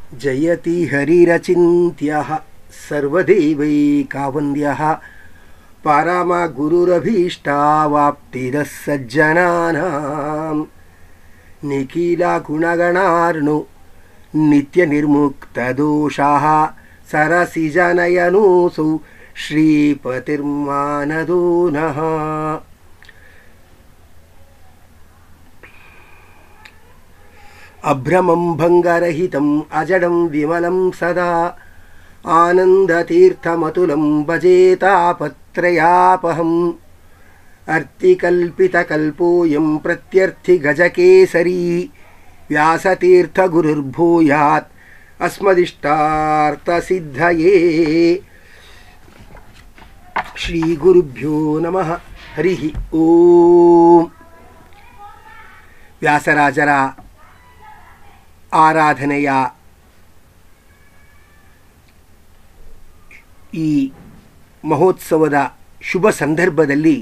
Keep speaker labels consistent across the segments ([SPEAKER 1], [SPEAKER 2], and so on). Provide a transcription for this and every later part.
[SPEAKER 1] ಜಯತಿ ಹರಿರಚಿತ್ಯ ಸರ್ವದೇವೈಕಾವಂದ್ಯ ಪರಮ ಗುರುರಭೀಷ್ಟಾವಾಪ್ತಿದ ಸಜ್ಜನಾನಾಂ ನಿಖಿಲ ಗುಣಗಣಾರ್ಣು ನಿತ್ಯ ನಿರ್ಮುಕ್ತದೋಷಾಃ ಸರಸಿಜನಯನೋऽಸೌ ಶ್ರೀಪತಿರ್ಮಾನದೋ ನಃ ಅಭ್ರಮಂ ಭಂಗರಹಿತಂ ಅಜಡಂ ವಿಮಲಂ ಸದಾ ಆನಂದತೀರ್ಥಮತುಲಂ ಭಜೇತಾಪತ್ರಯಾಪಹಂ ಅರ್ತಿಕಲ್ಪಿತಕಲ್ಪೋಯಂ ಪ್ರತ್ಯರ್ಥಿಗಜಕೇಸರಿ ವ್ಯಾಸತೀರ್ಥಗುರುರ್ಭೂಯಾತ್ ಅಸ್ಮದಿಷ್ಟಾರ್ಥಸಿದ್ಧಯೇ ಶ್ರೀಗುರುಭ್ಯೋ ನಮಃ ಹರಿ ಓಂ ವ್ಯಾಸರಾಜರ ಆರಾಧನೆಯ ಈ ಮಹೋತ್ಸವದ ಶುಭ ಸಂದರ್ಭದಲ್ಲಿ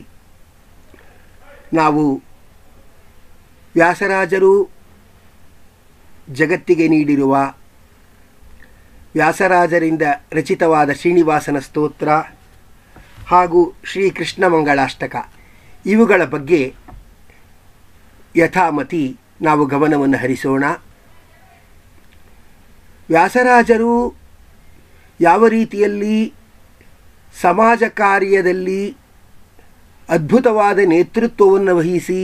[SPEAKER 1] ನಾವು ವ್ಯಾಸರಾಜರು ಜಗತ್ತಿಗೆ ನೀಡಿರುವ ವ್ಯಾಸರಾಜರಿಂದ ರಚಿತವಾದ ಶ್ರೀನಿವಾಸನ ಸ್ತೋತ್ರ ಹಾಗೂ ಶ್ರೀಕೃಷ್ಣ ಮಂಗಳಾಷ್ಟಕ ಇವುಗಳ ಬಗ್ಗೆ ಯಥಾಮತಿ ನಾವು ಗಮನವನ್ನು ಹರಿಸೋಣ ವ್ಯಾಸರಾಜರು ಯಾವ ರೀತಿಯಲ್ಲಿ ಸಮಾಜ ಕಾರ್ಯದಲ್ಲಿ ಅದ್ಭುತವಾದ ನೇತೃತ್ವವನ್ನು ವಹಿಸಿ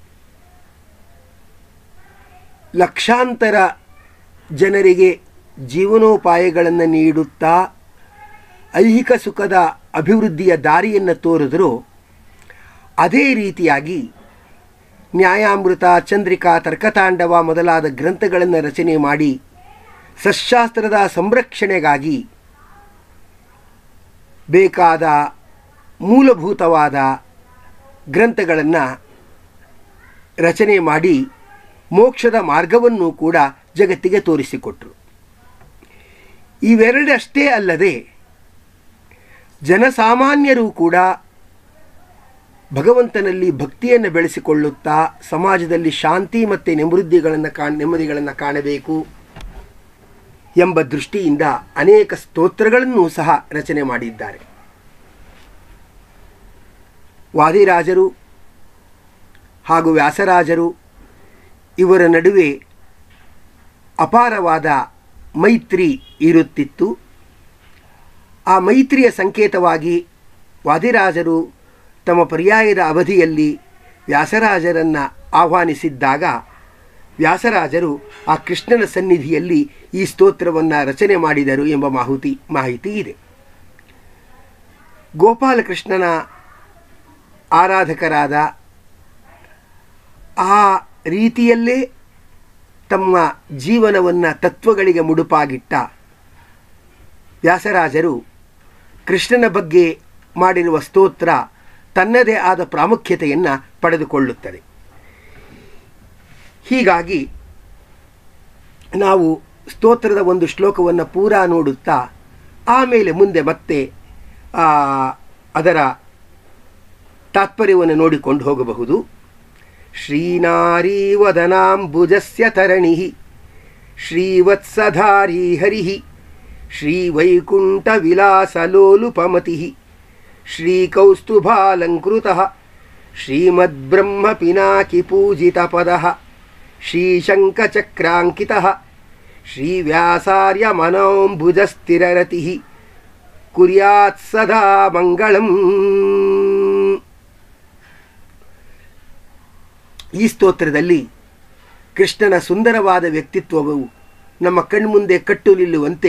[SPEAKER 1] ಲಕ್ಷಾಂತರ ಜನರಿಗೆ ಜೀವನೋಪಾಯಗಳನ್ನು ನೀಡುತ್ತಾ ಐಹಿಕ ಸುಖದ ಅಭಿವೃದ್ಧಿಯ ದಾರಿಯನ್ನು ತೋರಿದರೂ ಅದೇ ರೀತಿಯಾಗಿ ನ್ಯಾಯಾಮೃತ ಚಂದ್ರಿಕಾ ತರ್ಕತಾಂಡವ ಮೊದಲಾದ ಗ್ರಂಥಗಳನ್ನು ರಚನೆ ಮಾಡಿ ಸಶಾಸ್ತ್ರದ ಸಂರಕ್ಷಣೆಗಾಗಿ ಬೇಕಾದ ಮೂಲಭೂತವಾದ ಗ್ರಂಥಗಳನ್ನು ರಚನೆ ಮಾಡಿ ಮೋಕ್ಷದ ಮಾರ್ಗವನ್ನು ಕೂಡ ಜಗತ್ತಿಗೆ ತೋರಿಸಿಕೊಟ್ರು ಇವೆರಡಷ್ಟೇ ಅಲ್ಲದೆ ಜನಸಾಮಾನ್ಯರು ಕೂಡ ಭಗವಂತನಲ್ಲಿ ಭಕ್ತಿಯನ್ನು ಬೆಳೆಸಿಕೊಳ್ಳುತ್ತಾ ಸಮಾಜದಲ್ಲಿ ಶಾಂತಿ ಮತ್ತು ನೆಮ್ಮದಿಗಳನ್ನು ಕಾಣ ನೆಮ್ಮದಿಗಳನ್ನು ಕಾಣಬೇಕು ಎಂಬ ದೃಷ್ಟಿಯಿಂದ ಅನೇಕ ಸ್ತೋತ್ರಗಳನ್ನು ಸಹ ರಚನೆ ಮಾಡಿದ್ದಾರೆ ವಾದಿರಾಜರು ಹಾಗೂ ವ್ಯಾಸರಾಜರು ಇವರ ನಡುವೆ ಅಪಾರವಾದ ಮೈತ್ರಿ ಇರುತ್ತಿತ್ತು ಆ ಮೈತ್ರಿಯ ಸಂಕೇತವಾಗಿ ವಾದಿರಾಜರು ತಮ್ಮ ಪರ್ಯಾಯದ ಅವಧಿಯಲ್ಲಿ ವ್ಯಾಸರಾಜರನ್ನು ಆಹ್ವಾನಿಸಿದ್ದಾಗ ವ್ಯಾಸರಾಜರು ಆ ಕೃಷ್ಣನ ಸನ್ನಿಧಿಯಲ್ಲಿ ಈ ಸ್ತೋತ್ರವನ್ನು ರಚನೆ ಮಾಡಿದರು ಎಂಬ ಮಾಹಿತಿ ಮಾಹಿತಿ ಇದೆ ಗೋಪಾಲಕೃಷ್ಣನ ಆರಾಧಕರಾದ ಆ ರೀತಿಯಲ್ಲೇ ತಮ್ಮ ಜೀವನವನ್ನು ತತ್ವಗಳಿಗೆ ಮುಡುಪಾಗಿಟ್ಟ ವ್ಯಾಸರಾಜರು ಕೃಷ್ಣನ ಬಗ್ಗೆ ಮಾಡಿರುವ ಸ್ತೋತ್ರ ತನ್ನದೇ ಆದ ಪ್ರಾಮುಖ್ಯತೆಯನ್ನು ಪಡೆದುಕೊಳ್ಳುತ್ತದೆ ಹೀಗಾಗಿ ನಾವು ಸ್ತೋತ್ರದ ಒಂದು ಶ್ಲೋಕವನ್ನು ಪೂರಾ ನೋಡುತ್ತಾ ಆಮೇಲೆ ಮುಂದೆ ಮತ್ತೆ ಅದರ ತಾತ್ಪರ್ಯವನ್ನು ನೋಡಿಕೊಂಡು ಹೋಗಬಹುದು ಶ್ರೀನಾರೀವದನಾಂಬುಜಸ್ಯ ತರಣಿ ಶ್ರೀವತ್ಸಧಾರಿ ಹರಿ ಶ್ರೀವೈಕುಂಠವಿಲಾಸಲೋಲುಪಮತಿ ಶ್ರೀಕೌಸ್ತುಭಾಲಂಕೃತಃ ಶ್ರೀಮದ್ಬ್ರಹ್ಮಪಿನಾಕಿಪೂಜಿತಪದः ಶ್ರೀಶङ्खचक्राङ्कितः श्रीव्यासार्यमनोऽम्बुजस्थिररतिः कुर्यात् सदा मङ्गलम् ಈ ಸ್ತೋತ್ರದಲ್ಲಿ ಕೃಷ್ಣನ ಸುಂದರವಾದ ವ್ಯಕ್ತಿತ್ವವು ನಮ್ಮ ಕಣ್ಮುಂದೆ ಕಟ್ಟು ನಿಲ್ಲುವಂತೆ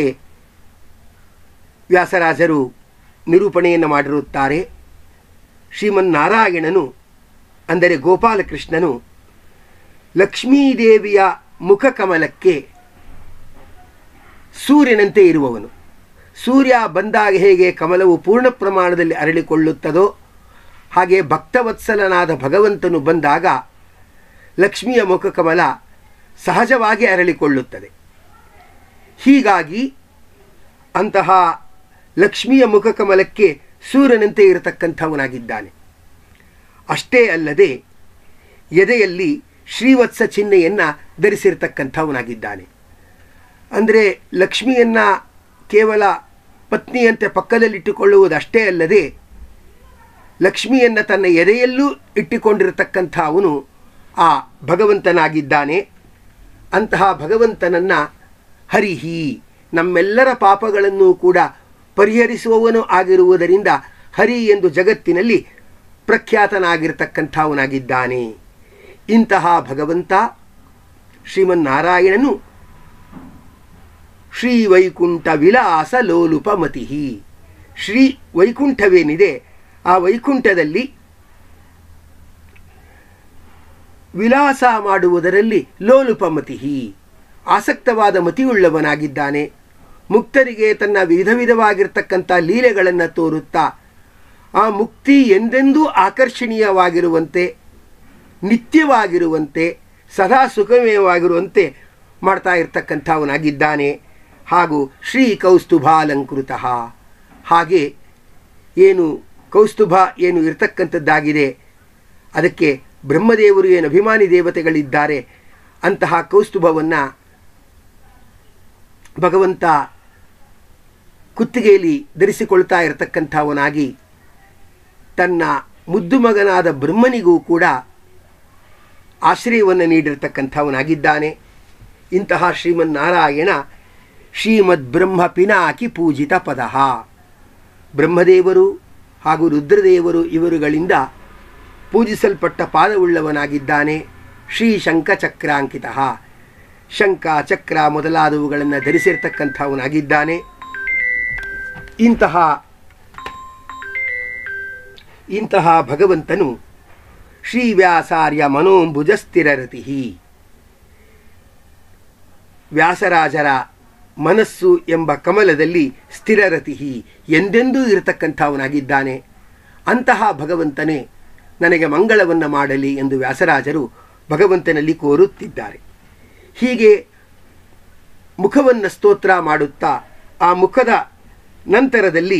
[SPEAKER 1] ವ್ಯಾಸರಾಜರು ನಿರೂಪಣೆಯನ್ನು ಮಾಡಿರುತ್ತಾರೆ ಶ್ರೀಮನ್ನಾರಾಯಣನು ಅಂದರೆ ಗೋಪಾಲಕೃಷ್ಣನು ಲಕ್ಷ್ಮೀದೇವಿಯ ಮುಖಕಮಲಕ್ಕೆ ಸೂರ್ಯನಂತೆ ಇರುವವನು ಸೂರ್ಯ ಬಂದಾಗ ಹೇಗೆ ಕಮಲವು ಪೂರ್ಣ ಪ್ರಮಾಣದಲ್ಲಿ ಅರಳಿಕೊಳ್ಳುತ್ತದೋ ಹಾಗೆ ಭಕ್ತವತ್ಸಲನಾದ ಭಗವಂತನು ಬಂದಾಗ ಲಕ್ಷ್ಮಿಯ ಮುಖಕಮಲ ಸಹಜವಾಗಿ ಅರಳಿಕೊಳ್ಳುತ್ತದೆ ಹೀಗಾಗಿ ಅಂತಹ ಲಕ್ಷ್ಮಿಯ ಮುಖಕಮಲಕ್ಕೆ ಸೂರ್ಯನಂತೆ ಇರತಕ್ಕಂಥವನಾಗಿದ್ದಾನೆ ಅಷ್ಟೇ ಅಲ್ಲದೆ ಎದೆಯಲ್ಲಿ ಶ್ರೀವತ್ಸ ಚಿಹ್ನೆಯನ್ನು ಧರಿಸಿರ್ತಕ್ಕಂಥವನಾಗಿದ್ದಾನೆ ಅಂದರೆ ಲಕ್ಷ್ಮಿಯನ್ನು ಕೇವಲ ಪತ್ನಿಯಂತೆ ಪಕ್ಕದಲ್ಲಿಟ್ಟುಕೊಳ್ಳುವುದಷ್ಟೇ ಅಲ್ಲದೆ ಲಕ್ಷ್ಮಿಯನ್ನು ತನ್ನ ಎದೆಯಲ್ಲೂ ಇಟ್ಟುಕೊಂಡಿರತಕ್ಕಂಥ ಅವನು ಆ ಭಗವಂತನಾಗಿದ್ದಾನೆ ಅಂತಹ ಭಗವಂತನನ್ನು ಹರಿಹಿ ನಮ್ಮೆಲ್ಲರ ಪಾಪಗಳನ್ನು ಕೂಡ ಪರಿಹರಿಸುವವನು ಆಗಿರುವುದರಿಂದ ಹರಿ ಎಂದು ಜಗತ್ತಿನಲ್ಲಿ ಪ್ರಖ್ಯಾತನಾಗಿರ್ತಕ್ಕಂಥವನಾಗಿದ್ದಾನೆ ಇಂತಹ ಭಗವಂತ ಶ್ರೀಮನ್ನಾರಾಯಣನು ಶ್ರೀ ವೈಕುಂಠ ವಿಲಾಸ ಲೋಲುಪಮತಿ ಶ್ರೀ ವೈಕುಂಠವೇನಿದೆ ಆ ವೈಕುಂಠದಲ್ಲಿ ವಿಲಾಸ ಮಾಡುವುದರಲ್ಲಿ ಲೋಲುಪಮತಿ ಆಸಕ್ತವಾದ ಮತಿಯುಳ್ಳವನಾಗಿದ್ದಾನೆ ಮುಕ್ತರಿಗೆ ತನ್ನ ವಿಧ ವಿಧವಾಗಿರ್ತಕ್ಕಂಥ ಲೀಲೆಗಳನ್ನು ತೋರುತ್ತಾ ಆ ಮುಕ್ತಿ ಎಂದೆಂದೂ ಆಕರ್ಷಣೀಯವಾಗಿರುವಂತೆ ನಿತ್ಯವಾಗಿರುವಂತೆ ಸದಾ ಸುಖಮಯವಾಗಿರುವಂತೆ ಮಾಡ್ತಾ ಇರ್ತಕ್ಕಂಥವನಾಗಿದ್ದಾನೆ ಹಾಗೂ ಶ್ರೀ ಕೌಸ್ತುಭಾಲಂಕೃತ ಹಾಗೆ ಏನು ಕೌಸ್ತುಭ ಏನು ಇರತಕ್ಕಂಥದ್ದಾಗಿದೆ ಅದಕ್ಕೆ ಬ್ರಹ್ಮದೇವರು ಏನು ಅಭಿಮಾನಿ ದೇವತೆಗಳಿದ್ದಾರೆ ಅಂತಹ ಕೌಸ್ತುಭವನ್ನು ಭಗವಂತ ಕುತ್ತಿಗೆಯಲ್ಲಿ ಧರಿಸಿಕೊಳ್ತಾ ಇರತಕ್ಕಂಥವನಾಗಿ ತನ್ನ ಮುದ್ದು ಮಗನಾದ ಬ್ರಹ್ಮನಿಗೂ ಕೂಡ ಆಶ್ರಯವನ್ನು ನೀಡಿರ್ತಕ್ಕಂಥವನಾಗಿದ್ದಾನೆ ಇಂತಹ ಶ್ರೀಮನ್ನಾರಾಯಣ ಶ್ರೀಮದ್ ಬ್ರಹ್ಮ ಪಿನಾಕಿ ಪೂಜಿತ ಪದ ಬ್ರಹ್ಮದೇವರು ಹಾಗೂ ರುದ್ರದೇವರು ಇವರುಗಳಿಂದ ಪೂಜಿಸಲ್ಪಟ್ಟ ಪಾದವುಳ್ಳವನಾಗಿದ್ದಾನೆ ಶ್ರೀ ಶಂಖಚಕ್ರಾಂಕಿತ ಶಂಖ ಚಕ್ರ ಮೊದಲಾದವುಗಳನ್ನು ಧರಿಸಿರ್ತಕ್ಕಂಥವನಾಗಿದ್ದಾನೆ ಇಂತಹ ಇಂತಹ ಭಗವಂತನು ಶ್ರೀವ್ಯಾಸಾರ್ಯ ಮನೋಂಬುಜಸ್ಥಿರರತಿ ವ್ಯಾಸರಾಜರ ಮನಸ್ಸು ಎಂಬ ಕಮಲದಲ್ಲಿ ಸ್ಥಿರರತಿ ಎಂದೆಂದೂ ಇರತಕ್ಕಂಥವನಾಗಿದ್ದಾನೆ ಅಂತಹ ಭಗವಂತನೇ ನನಗೆ ಮಂಗಳವನ್ನು ಮಾಡಲಿ ಎಂದು ವ್ಯಾಸರಾಜರು ಭಗವಂತನಲ್ಲಿ ಕೋರುತ್ತಿದ್ದಾರೆ ಹೀಗೆ ಮುಖವನ್ನು ಸ್ತೋತ್ರ ಮಾಡುತ್ತಾ ಆ ಮುಖದ ನಂತರದಲ್ಲಿ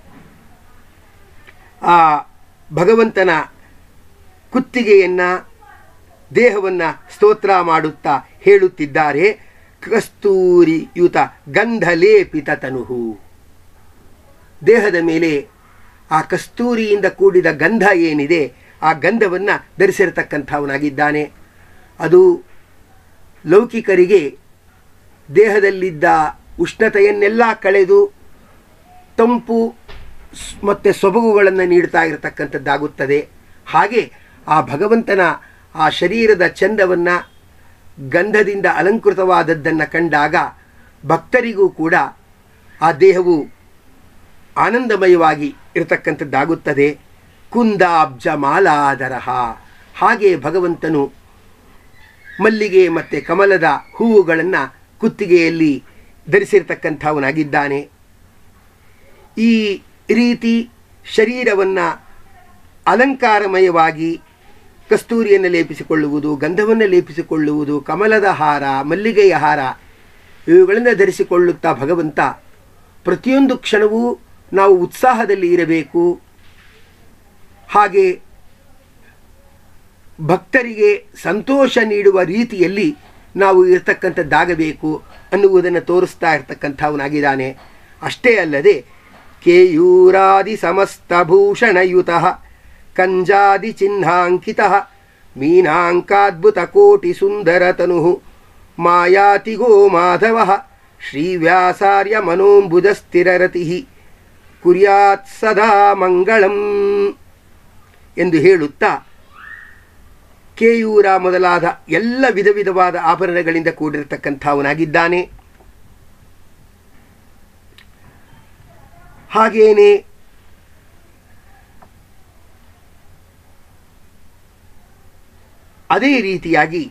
[SPEAKER 1] ಆ ಭಗವಂತನ ಕುತ್ತಿಗೆಯನ್ನು ದೇಹವನ್ನು ಸ್ತೋತ್ರ ಮಾಡುತ್ತಾ ಹೇಳುತ್ತಿದ್ದಾರೆ ಕಸ್ತೂರಿಯುತ ಗಂಧಲೇಪಿತ ತನುಹು ದೇಹದ ಮೇಲೆ ಆ ಕಸ್ತೂರಿಯಿಂದ ಕೂಡಿದ ಗಂಧ ಏನಿದೆ ಆ ಗಂಧವನ್ನು ಧರಿಸಿರತಕ್ಕಂಥವನಾಗಿದ್ದಾನೆ ಅದು ಲೌಕಿಕರಿಗೆ ದೇಹದಲ್ಲಿದ್ದ ಉಷ್ಣತೆಯನ್ನೆಲ್ಲ ಕಳೆದು ತಂಪು ಮತ್ತು ಸೊಬಗುಗಳನ್ನು ನೀಡ್ತಾ ಇರತಕ್ಕಂಥದ್ದಾಗುತ್ತದೆ ಹಾಗೆ ಆ ಭಗವಂತನ ಆ ಶರೀರದ ಚಂದವನ್ನು ಗಂಧದಿಂದ ಅಲಂಕೃತವಾದದ್ದನ್ನು ಕಂಡಾಗ ಭಕ್ತರಿಗೂ ಕೂಡ ಆ ದೇಹವು ಆನಂದಮಯವಾಗಿ ಇರತಕ್ಕಂಥದ್ದಾಗುತ್ತದೆ ಕುಂದಾಬ್ಜ ಮಾಲಾದರಹ ಹಾಗೆ ಭಗವಂತನು ಮಲ್ಲಿಗೆ ಮತ್ತು ಕಮಲದ ಹೂವುಗಳನ್ನು ಕುತ್ತಿಗೆಯಲ್ಲಿ ಧರಿಸಿರ್ತಕ್ಕಂಥವನಾಗಿದ್ದಾನೆ ಈ ರೀತಿ ಶರೀರವನ್ನು ಅಲಂಕಾರಮಯವಾಗಿ ಕಸ್ತೂರಿಯನ್ನು ಲೇಪಿಸಿಕೊಳ್ಳುವುದು ಗಂಧವನ್ನು ಲೇಪಿಸಿಕೊಳ್ಳುವುದು ಕಮಲದ ಹಾರ ಮಲ್ಲಿಗೆಯ ಹಾರ ಇವುಗಳಿಂದ ಧರಿಸಿಕೊಳ್ಳುತ್ತಾ ಭಗವಂತ ಪ್ರತಿಯೊಂದು ಕ್ಷಣವೂ ನಾವು ಉತ್ಸಾಹದಲ್ಲಿ ಇರಬೇಕು ಹಾಗೆ ಭಕ್ತರಿಗೆ ಸಂತೋಷ ನೀಡುವ ರೀತಿಯಲ್ಲಿ ನಾವು ಇರತಕ್ಕಂಥದ್ದಾಗಬೇಕು ಅನ್ನುವುದನ್ನು ತೋರಿಸ್ತಾ ಇರ್ತಕ್ಕಂಥವನಾಗಿದ್ದಾನೆ ಅಷ್ಟೇ ಅಲ್ಲದೆ ಕೇಯೂರಾದಿ ಸಮಸ್ತಭೂಷಣಯುತ ಕಂಜಾದಿ ಚಿಹ್ನಾಂಕಿತ ಮೀನಾಂಕಾದ್ಭುತ ಕೋಟಿ ಸುಂದರತನು ಮಾಯಾತಿ ಗೋ ಮಾಧವ ಶ್ರೀವ್ಯಾಸಾರ್ಯ ಮನೋಂಬುಜಸ್ಥಿರರತಿ ಕುರ್ಯಾತ್ ಸದಾ ಮಂಗಳಂ ಎಂದು ಹೇಳುತ್ತಾ ಕೇಯೂರ ಮೊದಲಾದ ಎಲ್ಲ ವಿಧ ವಿಧವಾದ ಆಭರಣಗಳಿಂದ ಕೂಡಿರತಕ್ಕಂಥವನಾಗಿದ್ದಾನೆ ಹಾಗೇನೆ ಅದೇ ರೀತಿಯಾಗಿ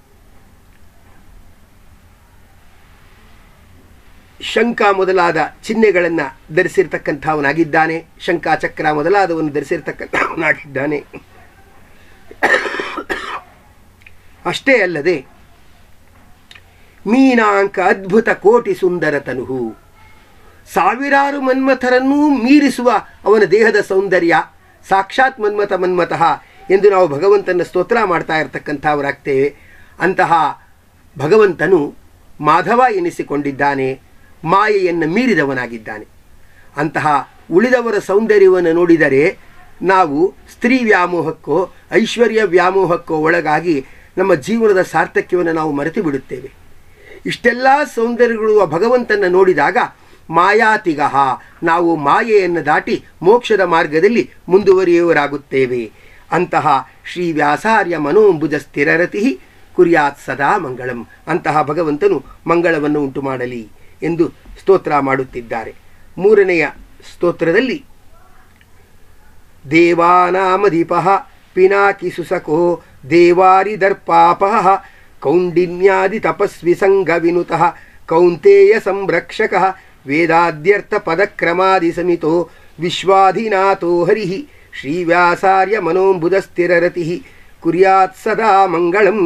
[SPEAKER 1] ಶಂಕ ಮೊದಲಾದ ಚಿಹ್ನೆಗಳನ್ನು ಧರಿಸಿರ್ತಕ್ಕಂಥವನಾಗಿದ್ದಾನೆ ಶಂಕ ಚಕ್ರ ಮೊದಲಾದವನ್ನು ಧರಿಸಿರ್ತಕ್ಕಂಥವನಾಗಿದ್ದಾನೆ ಅಷ್ಟೇ ಅಲ್ಲದೆ ಮೀನಾಂಕ ಅದ್ಭುತ ಕೋಟಿ ಸುಂದರ ತನುಹು ಸಾವಿರಾರು ಮನ್ಮಥರನ್ನೂ ಮೀರಿಸುವ ಅವನ ದೇಹದ ಸೌಂದರ್ಯ ಸಾಕ್ಷಾತ್ ಮನ್ಮಥ ಮನ್ಮತಃ ಎಂದು ನಾವು ಭಗವಂತನ ಸ್ತೋತ್ರ ಮಾಡ್ತಾ ಇರತಕ್ಕಂಥವರಾಗ್ತೇವೆ ಅಂತಹ ಭಗವಂತನು ಮಾಧವ ಎನಿಸಿಕೊಂಡಿದ್ದಾನೆ ಮಾಯೆಯನ್ನು ಮೀರಿದವನಾಗಿದ್ದಾನೆ ಅಂತಹ ಉಳಿದವರ ಸೌಂದರ್ಯವನ್ನು ನೋಡಿದರೆ ನಾವು ಸ್ತ್ರೀ ವ್ಯಾಮೋಹಕ್ಕೋ ಐಶ್ವರ್ಯ ವ್ಯಾಮೋಹಕ್ಕೋ ಒಳಗಾಗಿ ನಮ್ಮ ಜೀವನದ ಸಾರ್ಥಕ್ಯವನ್ನು ನಾವು ಮರೆತು ಬಿಡುತ್ತೇವೆ ಇಷ್ಟೆಲ್ಲ ಸೌಂದರ್ಯಗಳು ಆ ಭಗವಂತನ ನೋಡಿದಾಗ ಮಾಯಾತಿಗಹ ನಾವು ಮಾಯೆಯನ್ನು ದಾಟಿ ಮೋಕ್ಷದ ಮಾರ್ಗದಲ್ಲಿ ಮುಂದುವರಿಯುವರಾಗುತ್ತೇವೆ ಅಂತಹ ಶ್ರೀ ವ್ಯಾಸಾರ್ಯ ಮನೋಂಬುಜ ಸ್ಥಿರರತಿ ಕುರ್ಯಾತ್ ಸದಾ ಮಂಗಳಂ ಅಂತಹ ಭಗವಂತನು ಮಂಗಳವನ್ನು ಉಂಟು ಮಾಡಲಿ ಎಂದು ಸ್ತೋತ್ರ ಮಾಡುತ್ತಿದ್ದಾರೆ ಮೂರನೆಯ ಸ್ತೋತ್ರದಲ್ಲಿ ದೇವಾನಾಮಧಿಪ ಪಿನಾಕಿ ಸುಸಕೋ ದೇವಾರಿದರ್ಪಾಪ ಕೌಂಡಿನ್ಯಾದಿ ತಪಸ್ವಿ ಸಂಘ ವಿನುತ ಕೌಂತೇಯ ಸಂರಕ್ಷಕ ವೇದಾದ್ಯರ್ಥ ಪದಕ್ರಮಾದಿ ಸಮಿತೋ ವಿಶ್ವಾಧಿನಾಥೋ ಹರಿ ಶ್ರೀವ್ಯಾಸಾರ್ಯ ಮನೋಂಬುಧಸ್ಥಿರರತಿ ಕುರ್ಯಾತ್ ಸದಾ ಮಂಗಳಂ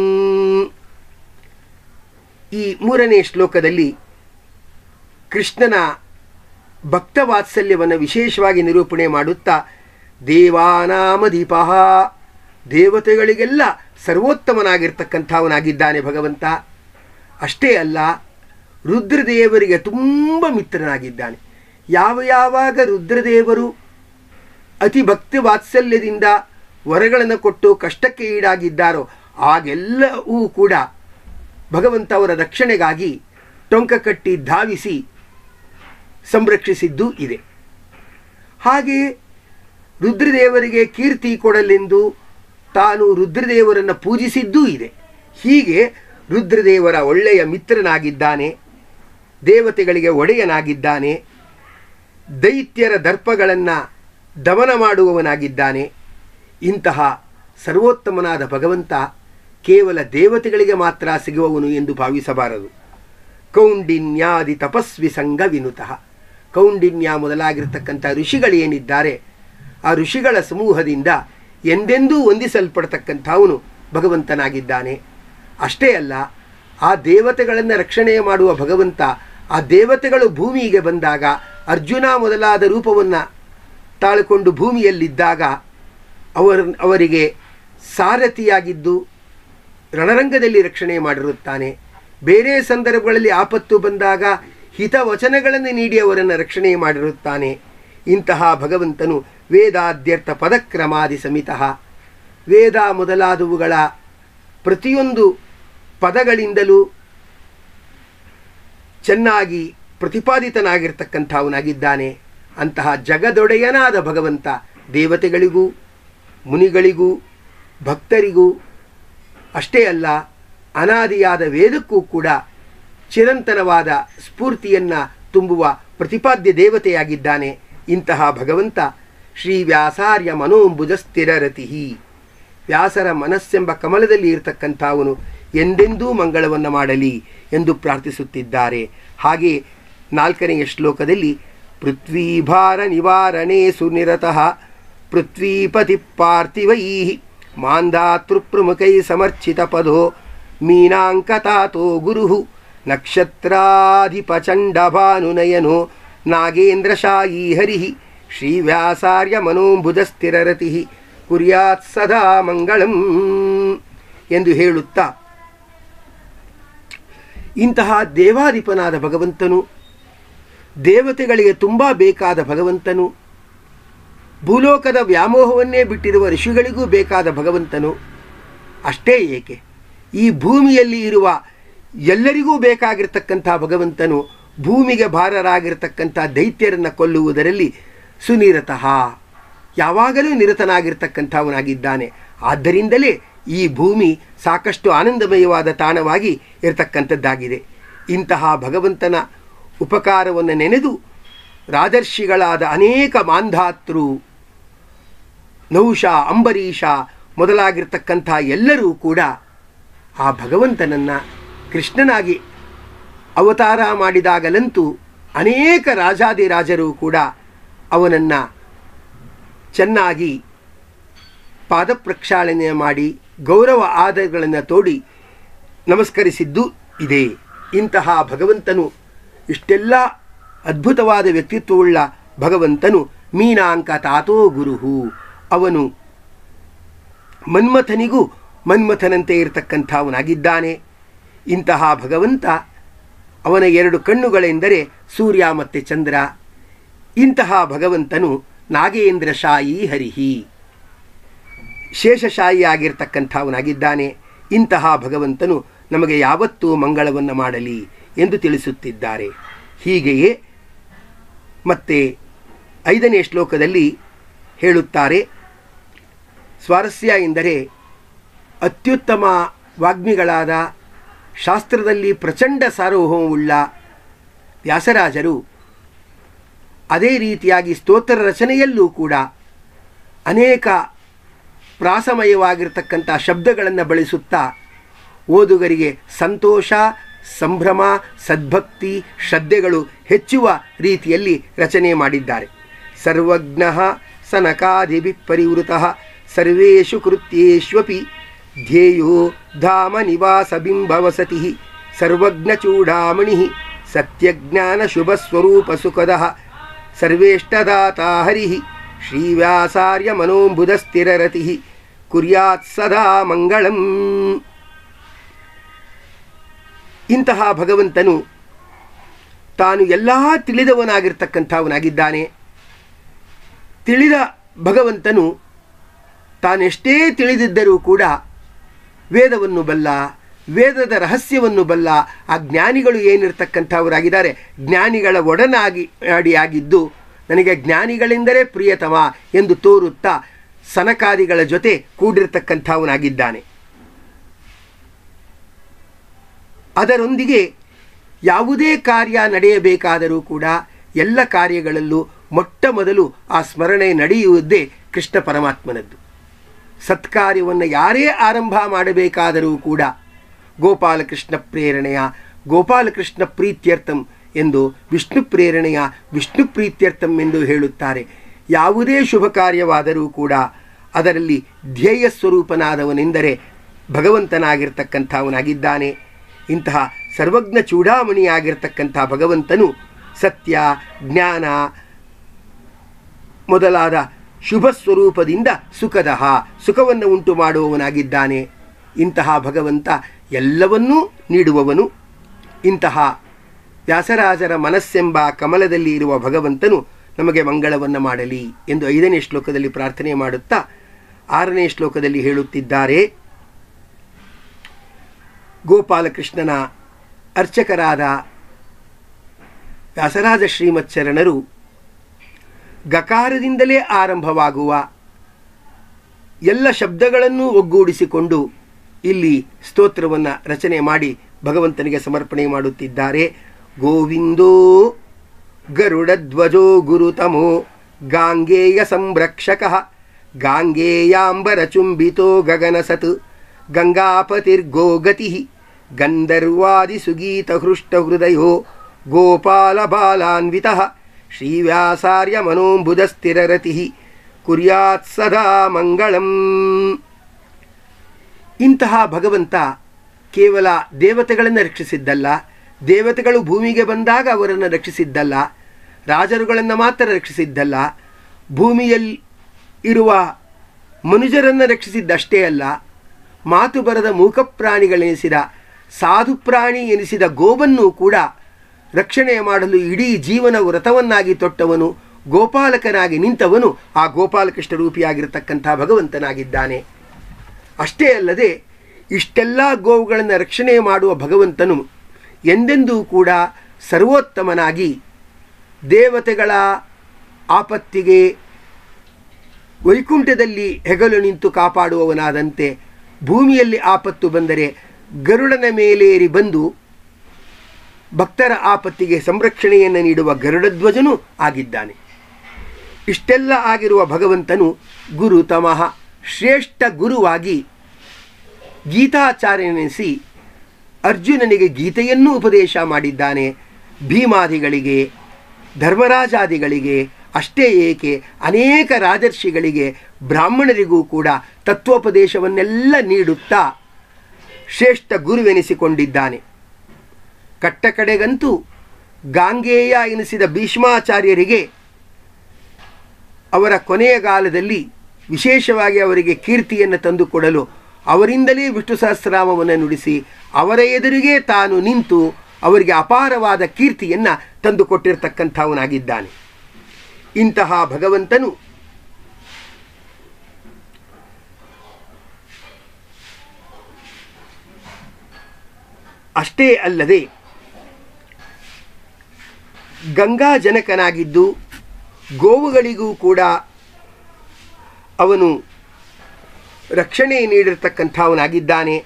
[SPEAKER 1] ಈ ಮೂರನೇ ಶ್ಲೋಕದಲ್ಲಿ ಕೃಷ್ಣನ ಭಕ್ತ ವಾತ್ಸಲ್ಯವನ್ನು ವಿಶೇಷವಾಗಿ ನಿರೂಪಣೆ ಮಾಡುತ್ತಾ ದೇವಾನಾಮದೀಪ ದೇವತೆಗಳಿಗೆಲ್ಲ ಸರ್ವೋತ್ತಮನಾಗಿರ್ತಕ್ಕಂಥವನಾಗಿದ್ದಾನೆ ಭಗವಂತ ಅಷ್ಟೇ ಅಲ್ಲ ರುದ್ರದೇವರಿಗೆ ತುಂಬ ಮಿತ್ರನಾಗಿದ್ದಾನೆ ಯಾವ ಯಾವಾಗ ರುದ್ರದೇವರು ಅತಿ ಭಕ್ತಿ ವಾತ್ಸಲ್ಯದಿಂದ ವರಗಳನ್ನು ಕೊಟ್ಟು ಕಷ್ಟಕ್ಕೆ ಈಡಾಗಿದ್ದಾರೋ ಆಗೆಲ್ಲವೂ ಕೂಡ ಭಗವಂತ ಅವರ ರಕ್ಷಣೆಗಾಗಿ ಟೊಂಕ ಕಟ್ಟಿ ಧಾವಿಸಿ ಸಂರಕ್ಷಿಸಿದ್ದೂ ಇದೆ ಹಾಗೆಯೇ ರುದ್ರದೇವರಿಗೆ ಕೀರ್ತಿ ಕೊಡಲೆಂದು ತಾನು ರುದ್ರದೇವರನ್ನು ಪೂಜಿಸಿದ್ದೂ ಇದೆ ಹೀಗೆ ರುದ್ರದೇವರ ಒಳ್ಳೆಯ ಮಿತ್ರನಾಗಿದ್ದಾನೆ ದೇವತೆಗಳಿಗೆ ಒಡೆಯನಾಗಿದ್ದಾನೆ ದೈತ್ಯರ ದರ್ಪಗಳನ್ನು ದಮನ ಮಾಡುವವನಾಗಿದ್ದಾನೆ ಇಂತಹ ಸರ್ವೋತ್ತಮನಾದ ಭಗವಂತ ಕೇವಲ ದೇವತೆಗಳಿಗೆ ಮಾತ್ರ ಸಿಗುವವನು ಎಂದು ಭಾವಿಸಬಾರದು ಕೌಂಡಿನ್ಯಾದಿ ತಪಸ್ವಿ ಸಂಘ ವಿನುತಃ ಕೌಂಡಿನ್ಯ ಮೊದಲಾಗಿರ್ತಕ್ಕಂಥ ಋಷಿಗಳೇನಿದ್ದಾರೆ ಆ ಋಷಿಗಳ ಸಮೂಹದಿಂದ ಎಂದೆಂದೂ ಹೊಂದಿಸಲ್ಪಡ್ತಕ್ಕಂಥವನು ಭಗವಂತನಾಗಿದ್ದಾನೆ ಅಷ್ಟೇ ಅಲ್ಲ ಆ ದೇವತೆಗಳನ್ನು ರಕ್ಷಣೆ ಮಾಡುವ ಭಗವಂತ ಆ ದೇವತೆಗಳು ಭೂಮಿಗೆ ಬಂದಾಗ ಅರ್ಜುನ ಮೊದಲಾದ ರೂಪವನ್ನು ತಾಳಿಕೊಂಡು ಭೂಮಿಯಲ್ಲಿದ್ದಾಗ ಅವರ ಅವರಿಗೆ ಸಾರಥಿಯಾಗಿದ್ದು ರಣರಂಗದಲ್ಲಿ ರಕ್ಷಣೆ ಮಾಡಿರುತ್ತಾನೆ ಬೇರೆ ಸಂದರ್ಭಗಳಲ್ಲಿ ಆಪತ್ತು ಬಂದಾಗ ಹಿತವಚನಗಳನ್ನು ನೀಡಿ ಅವರನ್ನು ರಕ್ಷಣೆ ಮಾಡಿರುತ್ತಾನೆ ಇಂತಹ ಭಗವಂತನು ವೇದಾದ್ಯರ್ಥ ಪದಕ್ರಮಾದಿ ಸಮಿತಃ ವೇದ ಮೊದಲಾದವುಗಳ ಪ್ರತಿಯೊಂದು ಪದಗಳಿಂದಲೂ ಚೆನ್ನಾಗಿ ಪ್ರತಿಪಾದಿತನಾಗಿರ್ತಕ್ಕಂಥವನಾಗಿದ್ದಾನೆ ಅಂತಹ ಜಗದೊಡೆಯನಾದ ಭಗವಂತ ದೇವತೆಗಳಿಗೂ ಮುನಿಗಳಿಗೂ ಭಕ್ತರಿಗೂ ಅಷ್ಟೇ ಅಲ್ಲ ಅನಾದಿಯಾದ ವೇದಕ್ಕೂ ಕೂಡ ಚಿರಂತನವಾದ ಸ್ಫೂರ್ತಿಯನ್ನು ತುಂಬುವ ಪ್ರತಿಪಾದ್ಯ ದೇವತೆಯಾಗಿದ್ದಾನೆ ಇಂತಹ ಭಗವಂತ ಶ್ರೀ ವ್ಯಾಸಾರ್ಯ ಮನೋಂಬುಜ ಸ್ಥಿರರತಿ ವ್ಯಾಸರ ಮನಸ್ಸೆಂಬ ಕಮಲದಲ್ಲಿ ಇರತಕ್ಕಂಥವನು ಎಂದೆಂದೂ ಮಂಗಳವನ್ನು ಮಾಡಲಿ ಎಂದು ಪ್ರಾರ್ಥಿಸುತ್ತಿದ್ದಾರೆ ಹಾಗೆ ನಾಲ್ಕನೆಯ ಶ್ಲೋಕದಲ್ಲಿ ಪೃಥ್ವೀಭಾರ ನಿವಾರಣೆ ಸುನಿರತಃ ಪೃಥ್ವೀಪತಿ ಪಾರ್ಥಿವೈ ಮಾಂಧಾತೃಪ್ರಮುಖೈ ಸಮರ್ಚಿತ ಪದೋ ಮೀನಾಂಕತಾತೋ ಗುರು ನಕ್ಷತ್ರಾಧಿಪಚಂಡಭಾನುನಯನೋ ನಾಗೇಂದ್ರಶಾಯೀ ಹರಿ ಶ್ರೀವ್ಯಾಸಾರ್ಯ ಮನೋಂಬುಧಸ್ಥಿರರತಿ ಕುರ್ಯಾತ್ ಸದಾ ಮಂಗಳಂ ಎಂದು ಹೇಳುತ್ತಾ ಇಂತಹ ದೇವಾಧಿಪನಾದ ಭಗವಂತನು ದೇವತೆಗಳಿಗೆ ತುಂಬ ಬೇಕಾದ ಭಗವಂತನು ಭೂಲೋಕದ ವ್ಯಾಮೋಹವನ್ನೇ ಬಿಟ್ಟಿರುವ ಋಷಿಗಳಿಗೂ ಬೇಕಾದ ಭಗವಂತನು ಅಷ್ಟೇ ಏಕೆ ಈ ಭೂಮಿಯಲ್ಲಿ ಇರುವ ಎಲ್ಲರಿಗೂ ಬೇಕಾಗಿರ್ತಕ್ಕಂಥ ಭಗವಂತನು ಭೂಮಿಗೆ ಭಾರರಾಗಿರ್ತಕ್ಕಂಥ ದೈತ್ಯರನ್ನು ಕೊಲ್ಲುವುದರಲ್ಲಿ ಸುನಿರತಃ ಯಾವಾಗಲೂ ನಿರತನಾಗಿರ್ತಕ್ಕಂಥವನಾಗಿದ್ದಾನೆ ಆದ್ದರಿಂದಲೇ ಈ ಭೂಮಿ ಸಾಕಷ್ಟು ಆನಂದಮಯವಾದ ತಾಣವಾಗಿ ಇರತಕ್ಕಂಥದ್ದಾಗಿದೆ ಇಂತಹ ಭಗವಂತನ ಉಪಕಾರವನ್ನು ನೆನೆದು ರಾಜರ್ಷಿಗಳಾದ ಅನೇಕ ಮಾಂಧಾತೃ ನೌಷ ಅಂಬರೀಷ ಮೊದಲಾಗಿರ್ತಕ್ಕಂಥ ಎಲ್ಲರೂ ಕೂಡ ಆ ಭಗವಂತನನ್ನು ಕೃಷ್ಣನಾಗಿ ಅವತಾರ ಮಾಡಿದಾಗಲಂತೂ ಅನೇಕ ರಾಜಾದಿರಾಜರು ಕೂಡ ಅವನನ್ನು ಚೆನ್ನಾಗಿ ಪಾದಪ್ರಕ್ಷಾಳನೆ ಮಾಡಿ ಗೌರವ ಆದರಗಳನ್ನು ತೋಡಿ ನಮಸ್ಕರಿಸಿದ್ದು ಇದೆ ಇಂತಹ ಭಗವಂತನು ಇಷ್ಟೆಲ್ಲ ಅದ್ಭುತವಾದ ವ್ಯಕ್ತಿತ್ವವುಳ್ಳ ಭಗವಂತನು ಮೀನಾಂಕ ತಾತೋ ಗುರುಹು ಅವನು ಮನ್ಮಥನಿಗೂ ಮನ್ಮಥನಂತೆ ಇರತಕ್ಕಂಥವನಾಗಿದ್ದಾನೆ ಇಂತಹ ಭಗವಂತ ಅವನ ಎರಡು ಕಣ್ಣುಗಳೆಂದರೆ ಸೂರ್ಯ ಮತ್ತು ಚಂದ್ರ ಇಂತಹ ಭಗವಂತನು ನಾಗೇಂದ್ರ ಶಾಯಿ ಹರಿಹಿ ಶೇಷಶಾಹಿಯಾಗಿರ್ತಕ್ಕಂಥವನಾಗಿದ್ದಾನೆ ಇಂತಹ ಭಗವಂತನು ನಮಗೆ ಯಾವತ್ತೂ ಮಂಗಳವನ್ನು ಮಾಡಲಿ ಎಂದು ತಿಳಿಸುತ್ತಿದ್ದಾರೆ ಹೀಗೆಯೇ ಮತ್ತೆ ಐದನೇ ಶ್ಲೋಕದಲ್ಲಿ ಹೇಳುತ್ತಾರೆ ಸ್ವಾರಸ್ಯ ಎಂದರೆ ಅತ್ಯುತ್ತಮ ವಾಗ್ಮಿಗಳಾದ ಶಾಸ್ತ್ರದಲ್ಲಿ ಪ್ರಚಂಡ ಸಾರ್ವಭೌಮವುಳ್ಳ ವ್ಯಾಸರಾಜರು ಅದೇ ರೀತಿಯಾಗಿ ಸ್ತೋತ್ರ ರಚನೆಯಲ್ಲೂ ಕೂಡ ಅನೇಕ ಪ್ರಾಸಮಯವಾಗಿರ್ತಕ್ಕಂಥ ಶಬ್ದಗಳನ್ನು ಬಳಸುತ್ತಾ ಓದುಗರಿಗೆ ಸಂತೋಷ ಸಂಭ್ರಮ ಸದ್ಭಕ್ತಿ ಶ್ರದ್ಧೆಗಳು ಹೆಚ್ಚುವ ರೀತಿಯಲ್ಲಿ ರಚನೆ ಮಾಡಿದ್ದಾರೆ ಸರ್ವಜ್ಞ ಸನಕಾದಿಭಿ ಪರಿವೃತ ಸರ್ವೇಷು ಕೃತ್ಯೇಷ್ವಪಿ ಧ್ಯೇಯೋ ಧಾಮ ನಿವಾಸ ಬಿಂಬವಸತಿ ಸರ್ವಜ್ಞಚೂಡಾಮಣಿ ಸತ್ಯಜ್ಞಾನ ಶುಭಸ್ವರೂಪ ಸುಖದ ಸರ್ವೇಷ್ಟದಾತ ಹರಿ ಶ್ರೀವ್ಯಾಸಾರ್ಯ ಮನೋಂಬುಧಸ್ಥಿರರತಿ ಕುರ್ಯಾತ್ ಸದಾ ಮಂಗಳಂ ಇಂತಹ ಭಗವಂತನು ತಾನು ಎಲ್ಲ ತಿಳಿದವನಾಗಿರ್ತಕ್ಕಂಥವನಾಗಿದ್ದಾನೆ ತಿಳಿದ ಭಗವಂತನು ತಾನೆಷ್ಟೇ ತಿಳಿದಿದ್ದರೂ ಕೂಡ ವೇದವನ್ನು ಬಲ್ಲ ವೇದದ ರಹಸ್ಯವನ್ನು ಬಲ್ಲ ಆ ಜ್ಞಾನಿಗಳು ಏನಿರ್ತಕ್ಕಂಥವರಾಗಿದ್ದಾರೆ ಜ್ಞಾನಿಗಳ ಒಡನಾಗಿ ಆಡಿಯಾಗಿದ್ದು ನನಗೆ ಜ್ಞಾನಿಗಳೆಂದರೆ ಪ್ರಿಯತಮ ಎಂದು ತೋರುತ್ತಾ ಸನಕಾದಿಗಳ ಜೊತೆ ಕೂಡಿರ್ತಕ್ಕಂಥವನಾಗಿದ್ದಾನೆ ಅದರೊಂದಿಗೆ ಯಾವುದೇ ಕಾರ್ಯ ನಡೆಯಬೇಕಾದರೂ ಕೂಡ ಎಲ್ಲ ಕಾರ್ಯಗಳಲ್ಲೂ ಮೊಟ್ಟ ಮೊದಲು ಆ ಸ್ಮರಣೆ ನಡೆಯುವುದೇ ಕೃಷ್ಣ ಪರಮಾತ್ಮನದ್ದು ಸತ್ಕಾರ್ಯವನ್ನು ಯಾರೇ ಆರಂಭ ಮಾಡಬೇಕಾದರೂ ಕೂಡ ಗೋಪಾಲಕೃಷ್ಣ ಪ್ರೇರಣೆಯ ಗೋಪಾಲಕೃಷ್ಣ ಪ್ರೀತ್ಯರ್ಥಂ ಎಂದು ವಿಷ್ಣು ಪ್ರೇರಣೆಯ ವಿಷ್ಣು ಪ್ರೀತ್ಯರ್ಥಂ ಎಂದು ಹೇಳುತ್ತಾರೆ ಯಾವುದೇ ಶುಭ ಕಾರ್ಯವಾದರೂ ಕೂಡ ಅದರಲ್ಲಿ ಧ್ಯೇಯ ಸ್ವರೂಪನಾದವನೆಂದರೆ ಭಗವಂತನಾಗಿರ್ತಕ್ಕಂಥವನಾಗಿದ್ದಾನೆ ಇಂತಹ ಸರ್ವಜ್ಞ ಚೂಡಾಮಣಿಯಾಗಿರ್ತಕ್ಕಂಥ ಭಗವಂತನು ಸತ್ಯ ಜ್ಞಾನ ಮೊದಲಾದ ಶುಭ ಸ್ವರೂಪದಿಂದ ಸುಖದಹ ಸುಖವನ್ನು ಉಂಟು ಮಾಡುವವನಾಗಿದ್ದಾನೆ ಇಂತಹ ಭಗವಂತ ಎಲ್ಲವನ್ನೂ ನೀಡುವವನು ಇಂತಹ ವ್ಯಾಸರಾಜರ ಮನಸ್ಸೆಂಬ ಕಮಲದಲ್ಲಿ ಇರುವ ಭಗವಂತನು ನಮಗೆ ಮಂಗಳವನ್ನು ಮಾಡಲಿ ಎಂದು ಐದನೇ ಶ್ಲೋಕದಲ್ಲಿ ಪ್ರಾರ್ಥನೆ ಮಾಡುತ್ತಾ ಆರನೇ ಶ್ಲೋಕದಲ್ಲಿ ಹೇಳುತ್ತಿದ್ದಾರೆ ಗೋಪಾಲಕೃಷ್ಣನ ಅರ್ಚಕರಾದ ವ್ಯಾಸರಾಜ ಶ್ರೀಮಚ್ಚರಣರು ಗಕಾರದಿಂದಲೇ ಆರಂಭವಾಗುವ ಎಲ್ಲ ಶಬ್ದಗಳನ್ನು ಒಗ್ಗೂಡಿಸಿಕೊಂಡು ಇಲ್ಲಿ ಸ್ತೋತ್ರವನ್ನು ರಚನೆ ಮಾಡಿ ಭಗವಂತನಿಗೆ ಸಮರ್ಪಣೆ ಮಾಡುತ್ತಿದ್ದಾರೆ ಗೋವಿಂದೋ ಗರುಡಧ್ವಜೋ ಗುರುತಮೋ ಗಾಂಗೇಯ ಸಂರಕ್ಷಕ ಗಾಂಗೇಯಾಂಬರಚುಂಬಿತೋ ಗಗನಸತ್ ಗಂಗಾಪತಿರ್ಗೋಗತಿ ಗಂಧರ್ವಾದಿಸುಗೀತಹೃಷ್ಟಹೃದಯೋ ಗೋಪಾಲಬಾಲಾನ್ವಿತ ಶ್ರೀವ್ಯಾಸಾರ್ಯ ಮನೋಂಬುಧಸ್ಥಿರರತಿ ಕುರ್ಯಾತ್ ಸದಾ ಮಂಗಳಂ ಇಂತಹ ಭಗವಂತ ಕೇವಲ ದೇವತೆಗಳನ್ನು ರಕ್ಷಿಸಿದ್ದಲ್ಲ ದೇವತೆಗಳು ಭೂಮಿಗೆ ಬಂದಾಗ ಅವರನ್ನು ರಕ್ಷಿಸಿದ್ದಲ್ಲ ರಾಜರುಗಳನ್ನು ಮಾತ್ರ ರಕ್ಷಿಸಿದ್ದಲ್ಲ ಭೂಮಿಯಲ್ಲಿ ಇರುವ ಮನುಜರನ್ನು ರಕ್ಷಿಸಿದ್ದಷ್ಟೇ ಅಲ್ಲ ಮಾತು ಬರದ ಮೂಕ ಪ್ರಾಣಿಗಳೆನಿಸಿದ ಸಾಧು ಪ್ರಾಣಿ ಎನಿಸಿದ ಗೋವನ್ನು ಕೂಡ ರಕ್ಷಣೆ ಮಾಡಲು ಇಡೀ ಜೀವನ ವ್ರತವನ್ನಾಗಿ ತೊಟ್ಟವನು ಗೋಪಾಲಕನಾಗಿ ನಿಂತವನು ಆ ಗೋಪಾಲಕೃಷ್ಣ ರೂಪಿಯಾಗಿರ್ತಕ್ಕಂಥ ಭಗವಂತನಾಗಿದ್ದಾನೆ ಅಷ್ಟೇ ಅಲ್ಲದೆ ಇಷ್ಟೆಲ್ಲ ಗೋವುಗಳನ್ನು ರಕ್ಷಣೆ ಮಾಡುವ ಭಗವಂತನು ಎಂದೆಂದೂ ಕೂಡ ಸರ್ವೋತ್ತಮನಾಗಿ ದೇವತೆಗಳ ಆಪತ್ತಿಗೆ ವೈಕುಂಠದಲ್ಲಿ ಹೆಗಲು ನಿಂತು ಕಾಪಾಡುವವನಾದಂತೆ ಭೂಮಿಯಲ್ಲಿ ಆಪತ್ತು ಬಂದರೆ ಗರುಡನ ಮೇಲೇರಿ ಬಂದು ಭಕ್ತರ ಆಪತ್ತಿಗೆ ಸಂರಕ್ಷಣೆಯನ್ನು ನೀಡುವ ಗರುಡಧ್ವಜನೂ ಆಗಿದ್ದಾನೆ ಇಷ್ಟೆಲ್ಲ ಆಗಿರುವ ಭಗವಂತನು ಗುರು ತಮಃ ಶ್ರೇಷ್ಠ ಗುರುವಾಗಿ ಗೀತಾಚಾರ್ಯನೆನಿಸಿ ಅರ್ಜುನನಿಗೆ ಗೀತೆಯನ್ನು ಉಪದೇಶ ಮಾಡಿದ್ದಾನೆ ಭೀಮಾದಿಗಳಿಗೆ ಧರ್ಮರಾಜಾದಿಗಳಿಗೆ ಅಷ್ಟೇ ಏಕೆ ಅನೇಕ ರಾಜರ್ಷಿಗಳಿಗೆ ಬ್ರಾಹ್ಮಣರಿಗೂ ಕೂಡ ತತ್ವೋಪದೇಶವನ್ನೆಲ್ಲ ನೀಡುತ್ತಾ ಶ್ರೇಷ್ಠ ಗುರುವೆನಿಸಿಕೊಂಡಿದ್ದಾನೆ ಕಟ್ಟ ಕಡೆಗಂತೂ ಗಾಂಗೇಯ ಎನಿಸಿದ ಭೀಷ್ಮಾಚಾರ್ಯರಿಗೆ ಅವರ ಕೊನೆಯ ಕಾಲದಲ್ಲಿ ವಿಶೇಷವಾಗಿ ಅವರಿಗೆ ಕೀರ್ತಿಯನ್ನು ತಂದುಕೊಡಲು ಅವರಿಂದಲೇ ವಿಷ್ಣು ಸಹಸ್ರನಾಮವನ್ನು ನುಡಿಸಿ ಅವರ ಎದುರಿಗೆ ತಾನು ನಿಂತು ಅವರಿಗೆ ಅಪಾರವಾದ ಕೀರ್ತಿಯನ್ನು ತಂದುಕೊಟ್ಟಿರ್ತಕ್ಕಂಥವನಾಗಿದ್ದಾನೆ ಇಂತಹ ಭಗವಂತನು ಅಷ್ಟೇ ಅಲ್ಲದೆ ಗಂಗಾ ಜನಕನಾಗಿದ್ದು ಗೋವುಗಳಿಗೂ ಕೂಡ ಅವನು ರಕ್ಷಣೆ ನೀಡಿರ್ತಕ್ಕಂಥವನಾಗಿದ್ದಾನೆ